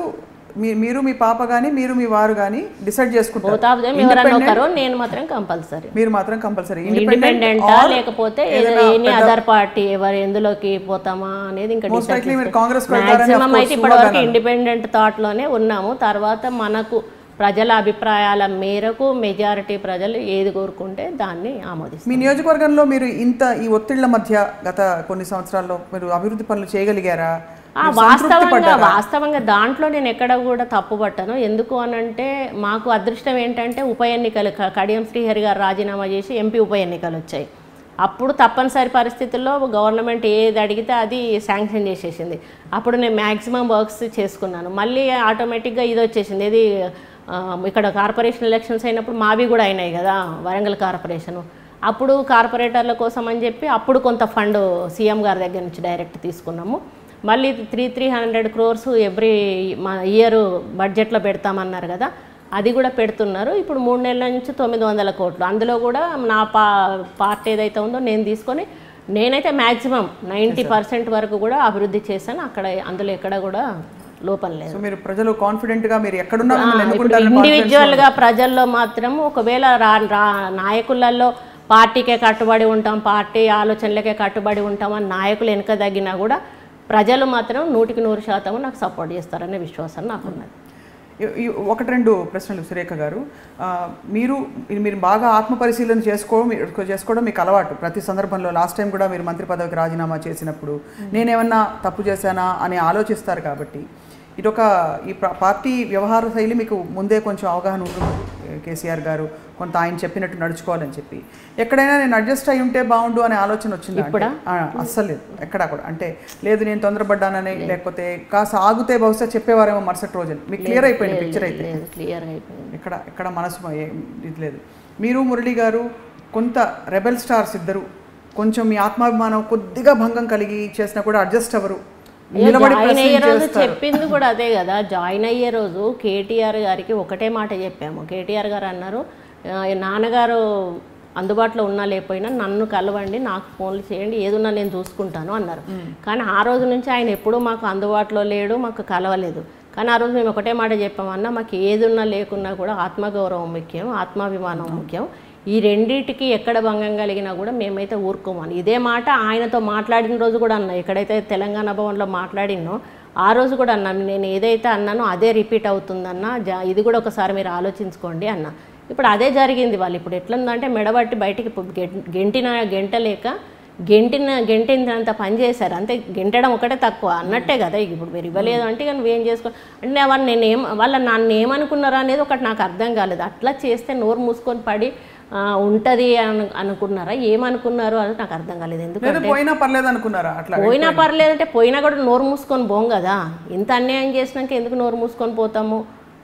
మీ- మీరు మీ పాప కానీ మీరు మీ వారు కానీ డిసైడ్ చేసుకుంటారు బోత్ ఆఫ్ దెమ్ ఎవరన్నా ఒకరు నేను మాత్రం కంపల్సరీ మీరు మాత్రం కంపల్సరీ ఇండిపెండెంటా లేకపోతే ఎనీ అదర్ పార్టీ ఎవరు ఎందులోకి పోతామా అనేది ఇంకా మోస్ట్ లైక్లీ మీరు కాంగ్రెస్ కు వెళ్తారని of మాక్సిమం course అయితే ఇప్పటివరకు ఇండిపెండెంట్ థాట్ లోనే ఉన్నాము తర్వాత మనకు ప్రజల అభిప్రాయాల మేరకు మెజారిటీ ప్రజలు ఏది కోరుకుంటే దాన్ని ఆమోదిస్తారు మీ నియోజకవర్గంలో మీరు ఇంత ఈ ఒత్తిళ్ల మధ్య గత కొన్ని సంవత్సరాల్లో మీరు అభివృద్ధి పనులు చేయగలిగారా ఆ, వాస్తవంగా వాస్తవంగా దాంట్లో నేను ఎక్కడ కూడా తప్పు పట్టను ఎందుకు అనంటే మాకు అదృష్టం ఏంటంటే ఉప ఎన్నికలు క- కడియం శ్రీహరి గారు రాజీనామా చేసి ఎంపీ ఉప ఎన్నికలు వచ్చాయి అప్పుడు తప్పనిసరి పరిస్థితుల్లో గవర్నమెంట్ ఏది అడిగితే అది శాంక్షన్ చేసేసింది అప్పుడు నేను మ్యాక్సిమం వర్క్స్ చేసుకున్నాను మళ్ళీ ఆటోమేటిక్గా ఇది వచ్చేసింది ఇది ఆ, ఇక్కడ కార్పొరేషన్ ఎలక్షన్స్ అయినప్పుడు మావి కూడా అయినాయి కదా వరంగల్ కార్పొరేషను అప్పుడు కార్పొరేటర్ల కోసం అని చెప్పి అప్పుడు కొంత ఫండ్ సీఎం గారి దగ్గర నుంచి డైరెక్ట్ తీసుకున్నాము మళ్ళీ three three hundred crores every మా ఇయర్ బడ్జెట్లో పెడతామన్నారు కదా అది కూడా పెడుతున్నారు ఇప్పుడు మూడు నెలల నుంచి తొమ్మిది వందల కోట్లు అందులో కూడా నా పా పార్ట్ ఏదైతే ఉందో నేను తీసుకొని నేనైతే మ్యాక్సిమం నైంటీ పర్సెంట్ వరకు కూడా అభివృద్ధి చేశాను అక్కడ అందులో ఎక్కడ కూడా లోపం లేదు సో మీరు ప్రజలు కాన్ఫిడెంట్ గా మీరు ఎక్కడున్నా మిమ్మల్ని ఎన్నుకుంటారని ఇండివిజువల్ గా ప్రజల్లో మాత్రం ఒకవేళ రా రా నాయకులలో పార్టీకే కట్టుబడి ఉంటాం పార్టీ ఆలోచనలకే కట్టుబడి ఉంటాం అని నాయకులు వెనక తగ్గినా కూడా ప్రజలు మాత్రం నూటికి నూరు శాతం నాకు సపోర్ట్ చేస్తారనే విశ్వాసం నాకున్నది ఈ- ఈ ఒకటి రెండు ప్రశ్నలు సురేఖ గారు ఆ, మీరు మీరు బాగా ఆత్మ పరిశీలన చేసుకోవడం మీరు చేసుకోవడం మీకు అలవాటు ప్రతి సందర్భంలో లాస్ట్ టైం కూడా మీరు మంత్రి పదవికి రాజీనామా చేసినప్పుడు నేనేమన్నా తప్పు చేశానా అని ఆలోచిస్తారు కాబట్టి ఇదొక ఈ ప్ర- పార్టీ వ్యవహార శైలి మీకు ముందే కొంచెం అవగాహన ఉంటుంది కేసీఆర్ గారు కొంత ఆయన చెప్పినట్టు నడుచుకోవాలని చెప్పి ఎక్కడైనా నేను అడ్జస్ట్ అయి ఉంటే బాగుండు అనే ఆలోచన వచ్చింది అస్సలు లేదు ఎక్కడా కూడా అంటే లేదు నేను తొందరపడ్డానని లేకపోతే కాస్త ఆగితే బహుశా చెప్పేవారేమో మరుసటి రోజు మీకు క్లియర్ అయిపోయింది పిక్చర్ అయితే లేదు క్లియర్ అయిపోయింది ఇక్కడ ఇక్కడ మనసు ఏ- ఇది లేదు మీరు మురళి గారు కొంత రెబెల్ స్టార్స్ ఇద్దరు కొంచెం మీ ఆత్మాభిమానం కొద్దిగా భంగం కలిగి చేసినా కూడా అడ్జస్ట్ అవ్వరు నిలబడి జాయిన్ అయ్యే ప్రశ్న రోజు చేస్తారు చెప్పింది కూడా అదే కదా జాయిన్ అయ్యే రోజు కేటీఆర్ గారికి ఒకటే మాట చెప్పాము కేటీఆర్ గారు అన్నారు "ఆ, నాన్నగారు అందుబాటులో ఉన్నా లేకపోయినా నన్ను కలవండి నాకు ఫోన్లు చేయండి ఏదున్నా నేను చూసుకుంటాను అన్నారు కానీ ఆ రోజు నుంచి ఆయన ఎప్పుడూ మాకు అందుబాటులో లేడు మాకు కలవలేదు కానీ ఆ రోజు మేము ఒకటే మాట చెప్పామన్నా మాకు ఏదున్నా లేకున్నా కూడా ఆత్మగౌరవం ముఖ్యం ఆత్మాభిమానం ముఖ్యం ఈ రెండింటికి ఎక్కడ భంగం కలిగినా కూడా మేమైతే ఊరుకోమని ఇదే మాట ఆయనతో మాట్లాడిన రోజు కూడా అన్నా ఎక్కడైతే తెలంగాణ భవన్లో మాట్లాడినో ఆ రోజు కూడా అన్నాను నేను ఏదైతే అన్నానో అదే రిపీట్ అవుతుందన్న జా ఇది కూడా ఒకసారి మీరు ఆలోచించుకోండి అన్న ఇప్పుడు అదే జరిగింది వాళ్ళు ఇప్పుడు ఎట్లుందంటే మెడబట్టి బయటికి పు- గెం- గెంటిన గెంటలేక గెంటిన గెంటినంత పని చేశారు అంతే గెంటడం ఒకటే తక్కువ అన్నట్టే కదా ఇప్పుడు మీరు ఇవ్వలేదు అంటే ఇక నువ్వేం చేసుకో అంటే వాళ్ళు నేను ఏం వాళ్ళ నన్ను ఏమనుకున్నారా అనేది ఒకటి నాకు అర్థం కాలేదు అట్లా చేస్తే నోరు మూసుకొని పడి ఆ, ఉంటది అను అనుకున్నారా ఏమనుకున్నారు అని నాకు అర్థం కాలేదు ఎందుకు లేదు పోయినా పర్లేదు అనుకున్నారా అట్లా పోయినా పర్లేదంటే పోయినా కూడా నోరు మూసుకొని పోం కదా ఇంత అన్యాయం చేసినాక ఎందుకు నోరు మూసుకొని పోతాము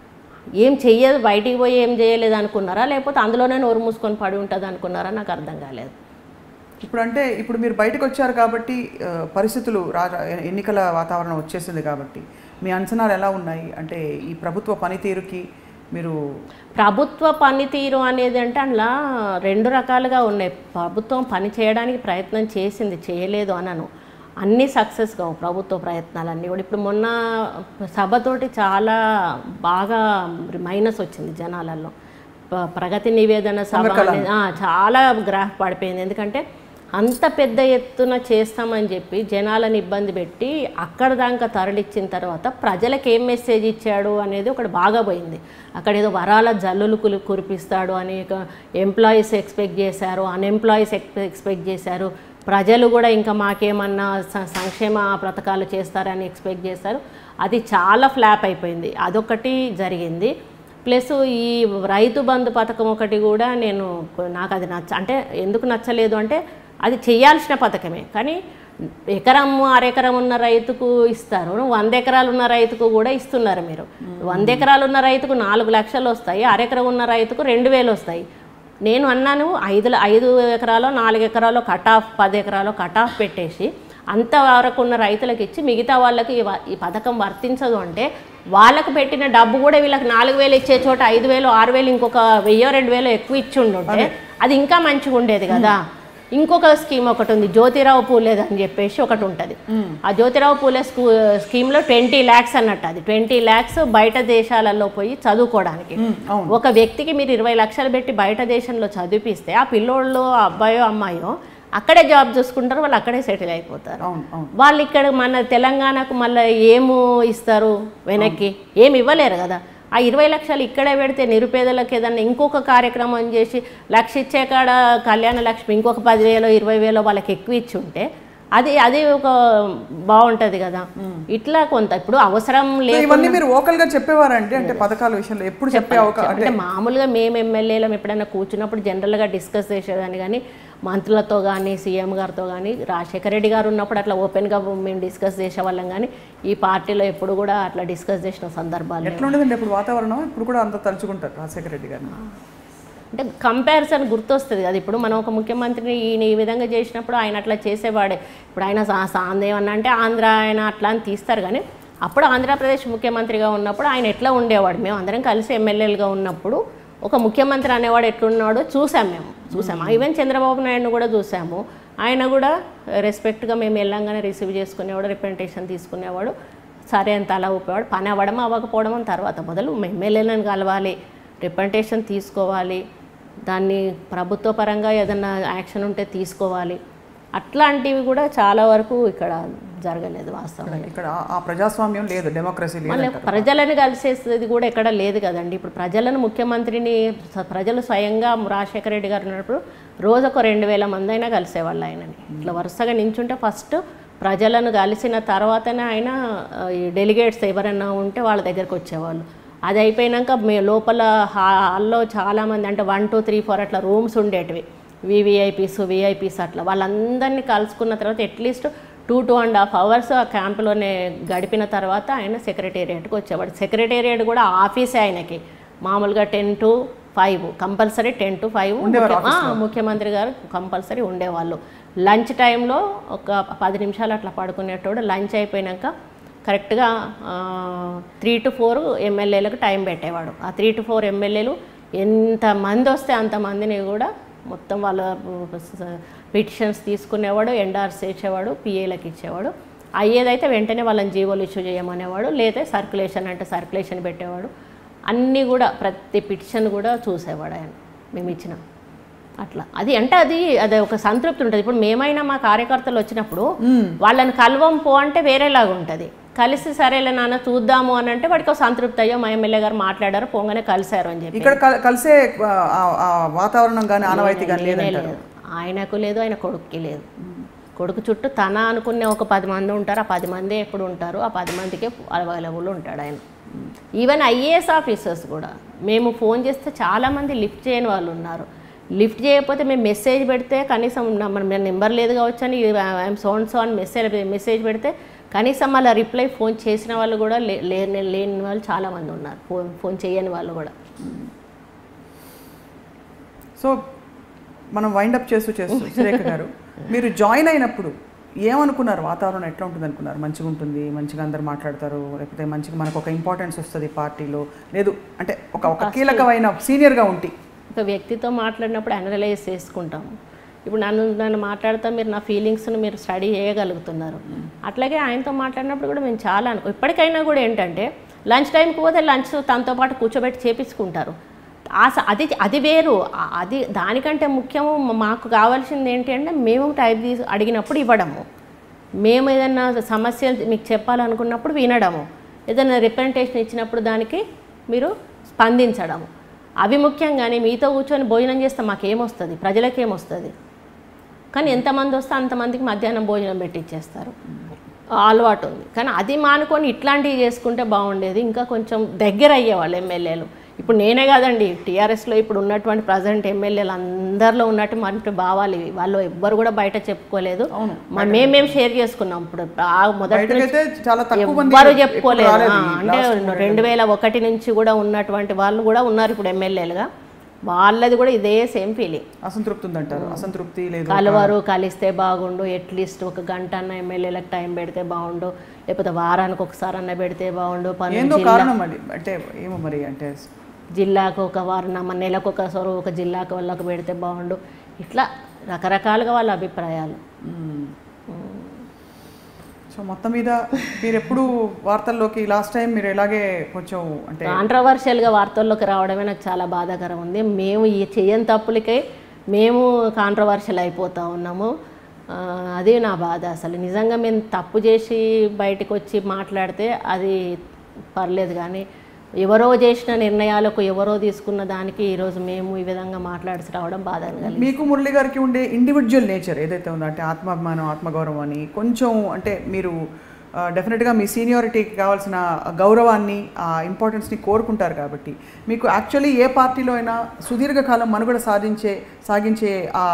ఏం చెయ్యదు బయటికి పోయి ఏం చేయలేదు అనుకున్నారా లేకపోతే అందులోనే నోరు మూసుకొని పడి ఉంటుంది అనుకున్నారా నాకు అర్థం కాలేదు ఇప్పుడు అంటే ఇప్పుడు మీరు బయటకు వచ్చారు కాబట్టి ఆ, పరిస్థితులు రా ఎన్నికల వాతావరణం వచ్చేసింది కాబట్టి మీ అంచనాలు ఎలా ఉన్నాయి అంటే ఈ ప్రభుత్వ పనితీరుకి మీరు ప్రభుత్వ పనితీరు అనేది అంటే అందులో రెండు రకాలుగా ఉన్నాయి ప్రభుత్వం పని చేయడానికి ప్రయత్నం చేసింది చేయలేదు అనను అన్నీ సక్సెస్ కావు ప్రభుత్వ ప్రయత్నాలన్నీ కూడా ఇప్పుడు మొన్న సభతోటి చాలా బాగా మైనస్ వచ్చింది జనాలలో ప- ప్రగతి నివేదన సభ అనేది ఆ, చాలా గ్రాఫ్ పడిపోయింది ఎందుకంటే అంత పెద్ద ఎత్తున చేస్తామని చెప్పి జనాలను ఇబ్బంది పెట్టి అక్కడ దాకా తరలిచ్చిన తర్వాత ప్రజలకు ఏం మెసేజ్ ఇచ్చాడు అనేది ఒకటి బాగా పోయింది అక్కడ ఏదో వరాల జల్లులు కులి కురిపిస్తాడు అని ఎంప్లాయీస్ ఎక్స్పెక్ట్ చేశారు అన్ఎంప్లాయీస్ ఎక్స్పెక్ట్ చేశారు ప్రజలు కూడా ఇంకా మాకేమన్నా స- సంక్షేమ పథకాలు చేస్తారని ఎక్స్పెక్ట్ చేశారు అది చాలా ఫ్లాప్ అయిపోయింది అదొకటి జరిగింది ప్లస్ ఈ రైతు బంధు పథకం ఒకటి కూడా నేను నాకు అది నచ్చ అంటే ఎందుకు నచ్చలేదు అంటే అది చేయాల్సిన పథకమే కానీ ఎకరం అరెకరం ఉన్న రైతుకు ఇస్తారు వంద ఎకరాలు ఉన్న రైతుకు కూడా ఇస్తున్నారు మీరు వంద ఎకరాలు ఉన్న రైతుకు నాలుగు లక్షలు వస్తాయి అరెకరం ఉన్న రైతుకు రెండు వేలు వస్తాయి నేను అన్నాను ఐదు ఐదు ఎకరాలో నాలుగు ఎకరాలో కట్ ఆఫ్ పది ఎకరాలో కట్ ఆఫ్ పెట్టేసి అంతవరకు ఉన్న రైతులకు ఇచ్చి మిగతా వాళ్ళకి ఈ వ- ఈ పథకం వర్తించదు అంటే వాళ్ళకు పెట్టిన డబ్బు కూడా వీళ్ళకి నాలుగు వేలు ఇచ్చే చోట ఐదు వేలు ఆరు వేలు ఇంకొక వెయ్యో రెండు వేలు ఎక్కువ ఇచ్చి ఉండుంటే అది ఇంకా మంచిగా ఉండేది కదా ఇంకొక స్కీమ్ ఒకటి ఉంది జ్యోతిరావు పూలేది అని చెప్పేసి ఒకటి ఉంటుంది ఆ జ్యోతిరావు పూలే స్కూ స్కీమ్లో ట్వంటీ ల్యాక్స్ అన్నట్టు అది ట్వంటీ ల్యాక్స్ బయట దేశాలలో పోయి చదువుకోవడానికి ఉమ్, అవును ఒక వ్యక్తికి మీరు ఇరవై లక్షలు పెట్టి బయట దేశంలో చదివిపిస్తే ఆ పిల్లోళ్ళు ఆ అబ్బాయో అమ్మాయో అక్కడే జాబ్ చూసుకుంటారు వాళ్ళు అక్కడే సెటిల్ అయిపోతారు అవును అవును వాళ్ళు ఇక్కడ మన తెలంగాణకు మళ్ళీ ఏము ఇస్తారు వెనక్కి ఏమి ఇవ్వలేరు కదా ఆ ఇరవై లక్షలు ఇక్కడే పెడితే నిరుపేదలకు ఏదన్నా ఇంకొక కార్యక్రమం చేసి లక్ష ఇచ్చే కాడ కళ్యాణ లక్ష్మి ఇంకొక పదివేలో ఇరవై వేలో వాళ్ళకి ఎక్కువ ఇచ్చి ఉంటే అది అది ఒక బాగుంటుంది కదా ఇట్లా కొంత ఇప్పుడు అవసరం సో లేదు ఇవన్నీ మీరు ఓకల్ గా చెప్పేవారంటే అంటే పథకాల విషయంలో ఎప్పుడు చెప్పే అవకాశం అంటే మామూలుగా మేము ఎమ్మెల్యేలం ఎప్పుడైనా కూర్చున్నప్పుడు జనరల్గా డిస్కస్ చేసేదాన్ని కానీ మంత్రులతో కానీ సీఎం గారితో కానీ రాజశేఖర రెడ్డి గారు ఉన్నప్పుడు అట్లా ఓపెన్గా మేము డిస్కస్ చేసేవాళ్ళం కానీ ఈ పార్టీలో ఎప్పుడు కూడా అట్లా డిస్కస్ చేసిన సందర్భాలు లేవు. ఎట్లా ఉండదండి ఇప్పుడు వాతావరణం ఇప్పుడు కూడా అంత తలుచుకుంటారు రాజశేఖర రెడ్డి గారిని అంటే కంపారిజన్ గుర్తొస్తుంది కదా ఇప్పుడు మనం ఒక ముఖ్యమంత్రిని ఈయన ఈ విధంగా చేసినప్పుడు ఆయన అట్లా చేసేవాడే ఇప్పుడు ఆయన సా- సాంద్ ఏమన్నా అంటే ఆంధ్ర ఆయన అట్లా అని తీస్తారు కానీ అప్పుడు ఆంధ్రప్రదేశ్ ముఖ్యమంత్రిగా ఉన్నప్పుడు ఆయన ఎట్లా ఉండేవాడు మేము అందరం కలిసి ఎమ్మెల్యేలుగా ఉన్నప్పుడు ఒక ముఖ్యమంత్రి అనేవాడు ఎట్లున్నాడో చూసాం మేము చూసాము ఈవెన్ చంద్రబాబు నాయుడును కూడా చూసాము ఆయన కూడా రెస్పెక్ట్గా మేము వెళ్ళంగానే రిసీవ్ చేసుకునేవాడు రిప్రజెంటేషన్ తీసుకునేవాడు సరే అంత అలా ఊపేవాడు పని అవ్వడం అవ్వకపోవడం అని తర్వాత మొదలు ఎమ్మెల్యేలను కలవాలి రిప్రజెంటేషన్ తీసుకోవాలి దాన్ని ప్రభుత్వ పరంగా ఏదన్నా యాక్షన్ ఉంటే తీసుకోవాలి అట్లాంటివి కూడా చాలా వరకు ఇక్కడ జరగలేదు వాస్తవంగా ఇక్కడ ఆ- ఆ ప్రజాస్వామ్యం లేదు డెమోక్రసీ లేదు మళ్ళీ ప్రజలను కలిసేది కూడా ఎక్కడ లేదు కదండి ఇప్పుడు ప్రజలను ముఖ్యమంత్రిని స- ప్రజలు స్వయంగా రాజశేఖర రెడ్డి గారు ఉన్నప్పుడు రోజుకు రెండు వేల మంది అయినా కలిసేవాళ్ళు ఆయనని ఇట్లా వరుసగా నించుంటే ఫస్ట్ ప్రజలను కలిసిన తర్వాతనే ఆయన ఆ, ఈ డెలిగేట్స్ ఎవరైనా ఉంటే వాళ్ళ దగ్గరికి వచ్చేవాళ్ళు అది అయిపోయినాక మే లోపల హాల్లో చాలామంది అంటే వన్ టూ త్రీ ఫోర్ అట్లా రూమ్స్ ఉండేటివి వివిఐపీస్ విఐపీస్ అట్లా వాళ్ళందరినీ కలుసుకున్న తర్వాత at least two two and half hours ఆ క్యాంపులోనే గడిపిన తర్వాత ఆయన సెక్రటేరియట్కి వచ్చేవాడు సెక్రటేరియట్ కూడా ఆఫీసే ఆయనకి మామూలుగా ten to five compulsory ten to five ముఖ్యమంత్రి గారు కంపల్సరీ ఉండేవాళ్ళు లంచ్ టైంలో ఒక పది నిమిషాలు అట్లా పడుకునేటోడు లంచ్ అయిపోయినాక కరెక్ట్గా త్రీ టు ఫోర్ ఎమ్మెల్యేలకు టైం పెట్టేవాడు ఆ త్రీ టు ఫోర్ ఎమ్మెల్యేలు ఎంతమంది వస్తే అంతమందిని కూడా మొత్తం వాళ్ళ పిటిషన్స్ తీసుకునేవాడు ఎండార్స్ చేసేవాడు పిఏలకు ఇచ్చేవాడు అయ్యేదైతే వెంటనే వాళ్ళని జీవోలు ఇష్యూ చేయమనేవాడు లేదా సర్క్యులేషన్ అంటే సర్క్యులేషన్ పెట్టేవాడు అన్నీ కూడా ప్రతి పిటిషన్ కూడా చూసేవాడు ఆయన మేము ఇచ్చిన అట్లా అది అంటే అది అది ఒక సంతృప్తి ఉంటుంది ఇప్పుడు మేమైనా మా కార్యకర్తలు వచ్చినప్పుడు వాళ్ళని కలవం పో అంటే వేరేలాగా ఉంటుంది కలిసి సరేలే నాన్న చూద్దాము అని అంటే వాడికి ఒక సంతృప్తి అయ్యో మా ఎమ్మెల్యే గారు మాట్లాడారు పోగానే కలిశారు అని చెప్పి ఇక్కడ కల్- కలిసే ఆ, ఆ వాతావరణం కానీ ఆనవాయితీ కానీ లేదంటారు లేదు ఆయనకు లేదు ఆయన కొడుకుకి లేదు కొడుకు చుట్టూ తన అనుకునే ఒక పది మంది ఉంటారు ఆ పది మంది ఎప్పుడు ఉంటారు ఆ పది మందికే అవైలబుల్ ఉంటాడు ఆయన ఈవెన్ ఐఏఎస్ ఆఫీసర్స్ కూడా మేము ఫోన్ చేస్తే చాలామంది లిఫ్ట్ చేయని వాళ్ళు ఉన్నారు లిఫ్ట్ చేయకపోతే మేము మెసేజ్ పెడితే కనీసం నా- మన నెంబర్ లేదు కావచ్చు అని ఐఎమ్ సోన్ సో అని మెసేజ్ మెసేజ్ పెడితే కనీసం అలా రిప్లై ఫోన్ చేసిన వాళ్ళు కూడా లే- లేని లేని వాళ్ళు చాలామంది ఉన్నారు ఫోన్ ఫోన్ చేయని వాళ్ళు కూడా సో మనం వైండప్ చేస్తూ చేస్తూ సురేఖ గారు మీరు జాయిన్ అయినప్పుడు ఏమనుకున్నారు వాతావరణం ఎట్లా ఉంటుంది అనుకున్నారు మంచిగా ఉంటుంది మంచిగా అందరు మాట్లాడతారు లేకపోతే మంచిగా మనకు ఒక ఇంపార్టెన్స్ వస్తుంది పార్టీలో లేదు అంటే ఒక ఒక కీలకమైన సీనియర్గా ఉంటి ఒక వ్యక్తితో మాట్లాడినప్పుడు అనలైజ్ చేసుకుంటాము ఇప్పుడు నన్ను నన్ను మాట్లాడుతా మీరు నా ఫీలింగ్స్ని మీరు స్టడీ చేయగలుగుతున్నారు అట్లాగే ఆయనతో మాట్లాడినప్పుడు కూడా మేము చాలా అనుకో ఇప్పటికైనా కూడా ఏంటంటే లంచ్ టైంకి పోతే లంచ్ తనతో పాటు కూర్చోబెట్టి చేపించుకుంటారు ఆ స- అది అది వేరు ఆ- అది దానికంటే ముఖ్యము మాకు కావాల్సింది ఏంటి అంటే మేము టైప్ తీసి అడిగినప్పుడు ఇవ్వడము మేము ఏదైనా సమస్యలు మీకు చెప్పాలనుకున్నప్పుడు వినడము ఏదైనా రిప్రజెంటేషన్ ఇచ్చినప్పుడు దానికి మీరు స్పందించడము అవి ముఖ్యంగానే మీతో కూర్చొని భోజనం చేస్తే మాకేమొస్తుంది ప్రజలకేమొస్తుంది కానీ ఎంతమంది వస్తే అంతమందికి మధ్యాహ్నం భోజనం పెట్టిచ్చేస్తారు ఆ అలవాటు ఉంది కానీ అది మానుకొని ఇట్లాంటివి చేసుకుంటే బాగుండేది ఇంకా కొంచెం దగ్గర అయ్యేవాళ్ళు ఎమ్మెల్యేలు ఇప్పుడు నేనే కాదండి టీఆర్ఎస్లో ఇప్పుడు ఉన్నటువంటి ప్రజెంట్ ఎమ్మెల్యేలు అందరిలో ఉన్నట్టు మన భావాలు ఇవి వాళ్ళు ఎవ్వరు కూడా బయట చెప్పుకోలేదు అవును. మ- మేము మేము షేర్ చేసుకున్నాం ఇప్పుడు ఆ మొదటి నుంచి బయటకైతే చాలా తక్కువ మంది ఎవ్వరు ఎక్కువ చెప్పుకోలేదు రాలేదు ఆ, ఈ అంటే last రెండు వేల ఒకటి నుంచి కూడా ఉన్నటువంటి వాళ్ళు కూడా ఉన్నారు ఇప్పుడు ఎమ్మెల్యేలుగా వాళ్ళది కూడా ఇదే సేమ్ ఫీలింగ్ అసంతృప్తి ఉందంటారు అసంతృప్తి లేదు కలవరు కలిస్తే బాగుండు అట్లీస్ట్ ఒక గంట అన్న ఎమ్మెల్యేలకు టైం పెడితే బాగుండు లేకపోతే వారానికి ఒకసారి అన్న పెడితే బాగుండు పనులు ఏందో కారణం అండి అంటే ఏమో మరి అంటే జిల్లాకు ఒక వారం నెలకు ఒకసారి ఒక జిల్లాకు వాళ్ళకు పెడితే బాగుండు ఇట్లా రకరకాలుగా వాళ్ళ అభిప్రాయాలు సో మొత్తం మీద మీరు ఎప్పుడు వార్తల్లోకి లాస్ట్ టైం మీరు ఎలాగే కొంచెం అంటే కాంట్రవర్షియల్గా వార్తల్లోకి రావడమే నాకు చాలా బాధాకరం ఉంది మేము ఈ చేయని తప్పులకే మేము కాంట్రవర్షియల్ అయిపోతూ ఉన్నాము ఆ, అది నా బాధ అసలు నిజంగా మేము తప్పు చేసి బయటకు వచ్చి మాట్లాడితే అది పర్లేదు కానీ ఎవరో చేసిన నిర్ణయాలకు ఎవరో తీసుకున్న దానికి ఈరోజు మేము ఈ విధంగా మాట్లాడిసి రావడం బాధ కలిగింది మీకు మురళి గారికి ఉండే ఇండివిజువల్ నేచర్ ఏదైతే ఉందో అంటే ఆత్మాభిమానం ఆత్మగౌరవం అని కొంచెం అంటే మీరు డెఫినెట్గా మీ సీనియారిటీకి కావాల్సిన గౌరవాన్ని ఆ ఇంపార్టెన్స్ని కోరుకుంటారు కాబట్టి మీకు యాక్చువల్లీ ఏ పార్టీలో అయినా సుదీర్ఘకాలం మనుగడ సాధించే సాగించే ఆ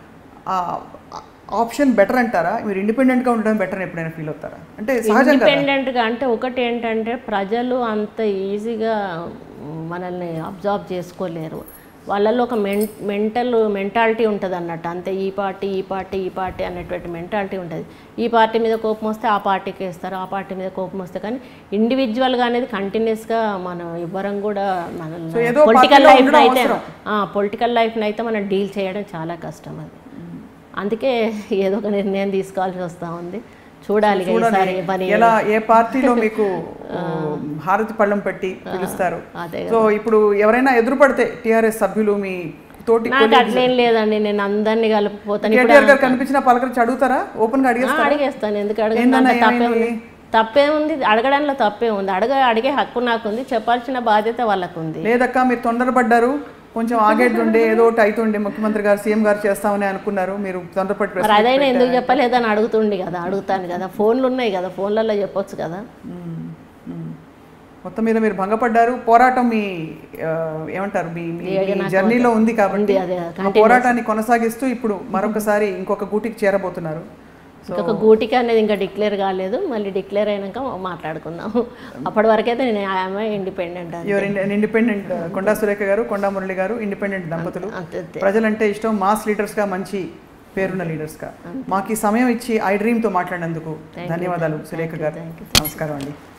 ఆప్షన్ బెటర్ అంటారా మీరు ఇండిపెండెంట్గా ఉండడం బెటర్ అని ఎప్పుడైనా ఫీల్ అవుతారా అంటే సహజంగా ఇండిపెండెంట్గా అంటే ఒకటి ఏంటంటే ప్రజలు అంత ఈజీగా మనల్ని అబ్జర్వ్ చేసుకోలేరు వాళ్ళలో ఒక మెన్ మెంటల్ మెంటాలిటీ ఉంటుంది అన్నట్టు అంతే ఈ పార్టీ ఈ పార్టీ ఈ పార్టీ అనేటువంటి మెంటాలిటీ ఉంటుంది ఈ పార్టీ మీద కోపం వస్తే ఆ పార్టీకి వేస్తారు ఆ పార్టీ మీద కోపం వస్తే కానీ ఇండివిజువల్గా అనేది కంటిన్యూస్గా మనం ఇవ్వరం కూడా మన So, ఏదో పొలిటికల్ పార్టీలో లైఫ్లో ఉండడం అయితే అవసరం. పొలిటికల్ లైఫ్ని అయితే మనం డీల్ చేయడం చాలా కష్టం అది అందుకే ఏదో ఒక నిర్ణయం తీసుకోవాల్సి వస్తూ ఉంది చూడాలి ఇక ఈసారి పని ఎలా ఏ పార్టీలో మీకు ఆ, హారతి పళ్ళం పెట్టి పిలుస్తారు అదే సో ఇప్పుడు ఎవరైనా ఎదురుపడితే టిఆర్ఎస్ సభ్యులు మీ తోటి నాకు అట్లేం లేదండి నేను అందరినీ కలిపిపోతాను ఇప్పుడు కేటీఆర్ గారు కనిపించిన పలకరించి అడుగుతారా ఓపెన్ గా ఆ, అడిగేస్తారా అడిగేస్తాను ఎందుకు ఏందన్నా అడగడం తప్పే ఏమైంది? ఉంది తప్పే ఉంది అడగడంలో తప్పే ఉంది అడగ అడిగే హక్కు నాకుంది చెప్పాల్సిన బాధ్యత వాళ్ళకు ఉంది లేదక్క మీరు తొందరపడ్డారు కొంచెం ఆగేటుండే ఏదో ఒకటి అవుతుండే ముఖ్యమంత్రి గారు సీఎం గారు చేస్తామని అనుకున్నారు మీరు తొందరపడి press మరి అదైనా ఎందుకు చెప్పలేదని అడుగుతుండి కదా అడుగుతాను కదా ఫోన్లు ఉన్నాయి కదా ఫోన్లలో చెప్పొచ్చు కదా మ్మ్. మ్మ్. మొత్తం మీద మీరు భంగపడ్డారు పోరాటం మీ ఆ, ఏమంటారు మీ మీ- మీ జర్నీలో ఉంది కాబట్టి ఉంది, అదే, ఆ పోరాటాన్ని కొనసాగిస్తూ ఇప్పుడు మరొకసారి ఇంకొక గూటికి చేరబోతున్నారు ఇంకొక గూటికి అనేది ఇంకా డిక్లేర్ కాలేదు మళ్ళీ డిక్లేర్ అయినాక మాట్లాడుకుందాం అప్పటి వరకైతే నేను ఆమె ఇండిపెండెంట్ అది యువర్ ఇండిపెండెంట్ కొండా సురేఖ గారు కొండా మురళి గారు ఇండిపెండెంట్ దంపతులు అంతే ప్రజలంటే ఇష్టం మాస్ లీడర్స్గా మంచి పేరున్న లీడర్స్గా మాకు ఈ సమయం ఇచ్చి ఐ డ్రీమ్తో మాట్లాడినందుకు ధన్యవాదాలు సురేఖ గారు thank you. నమస్కారం అండి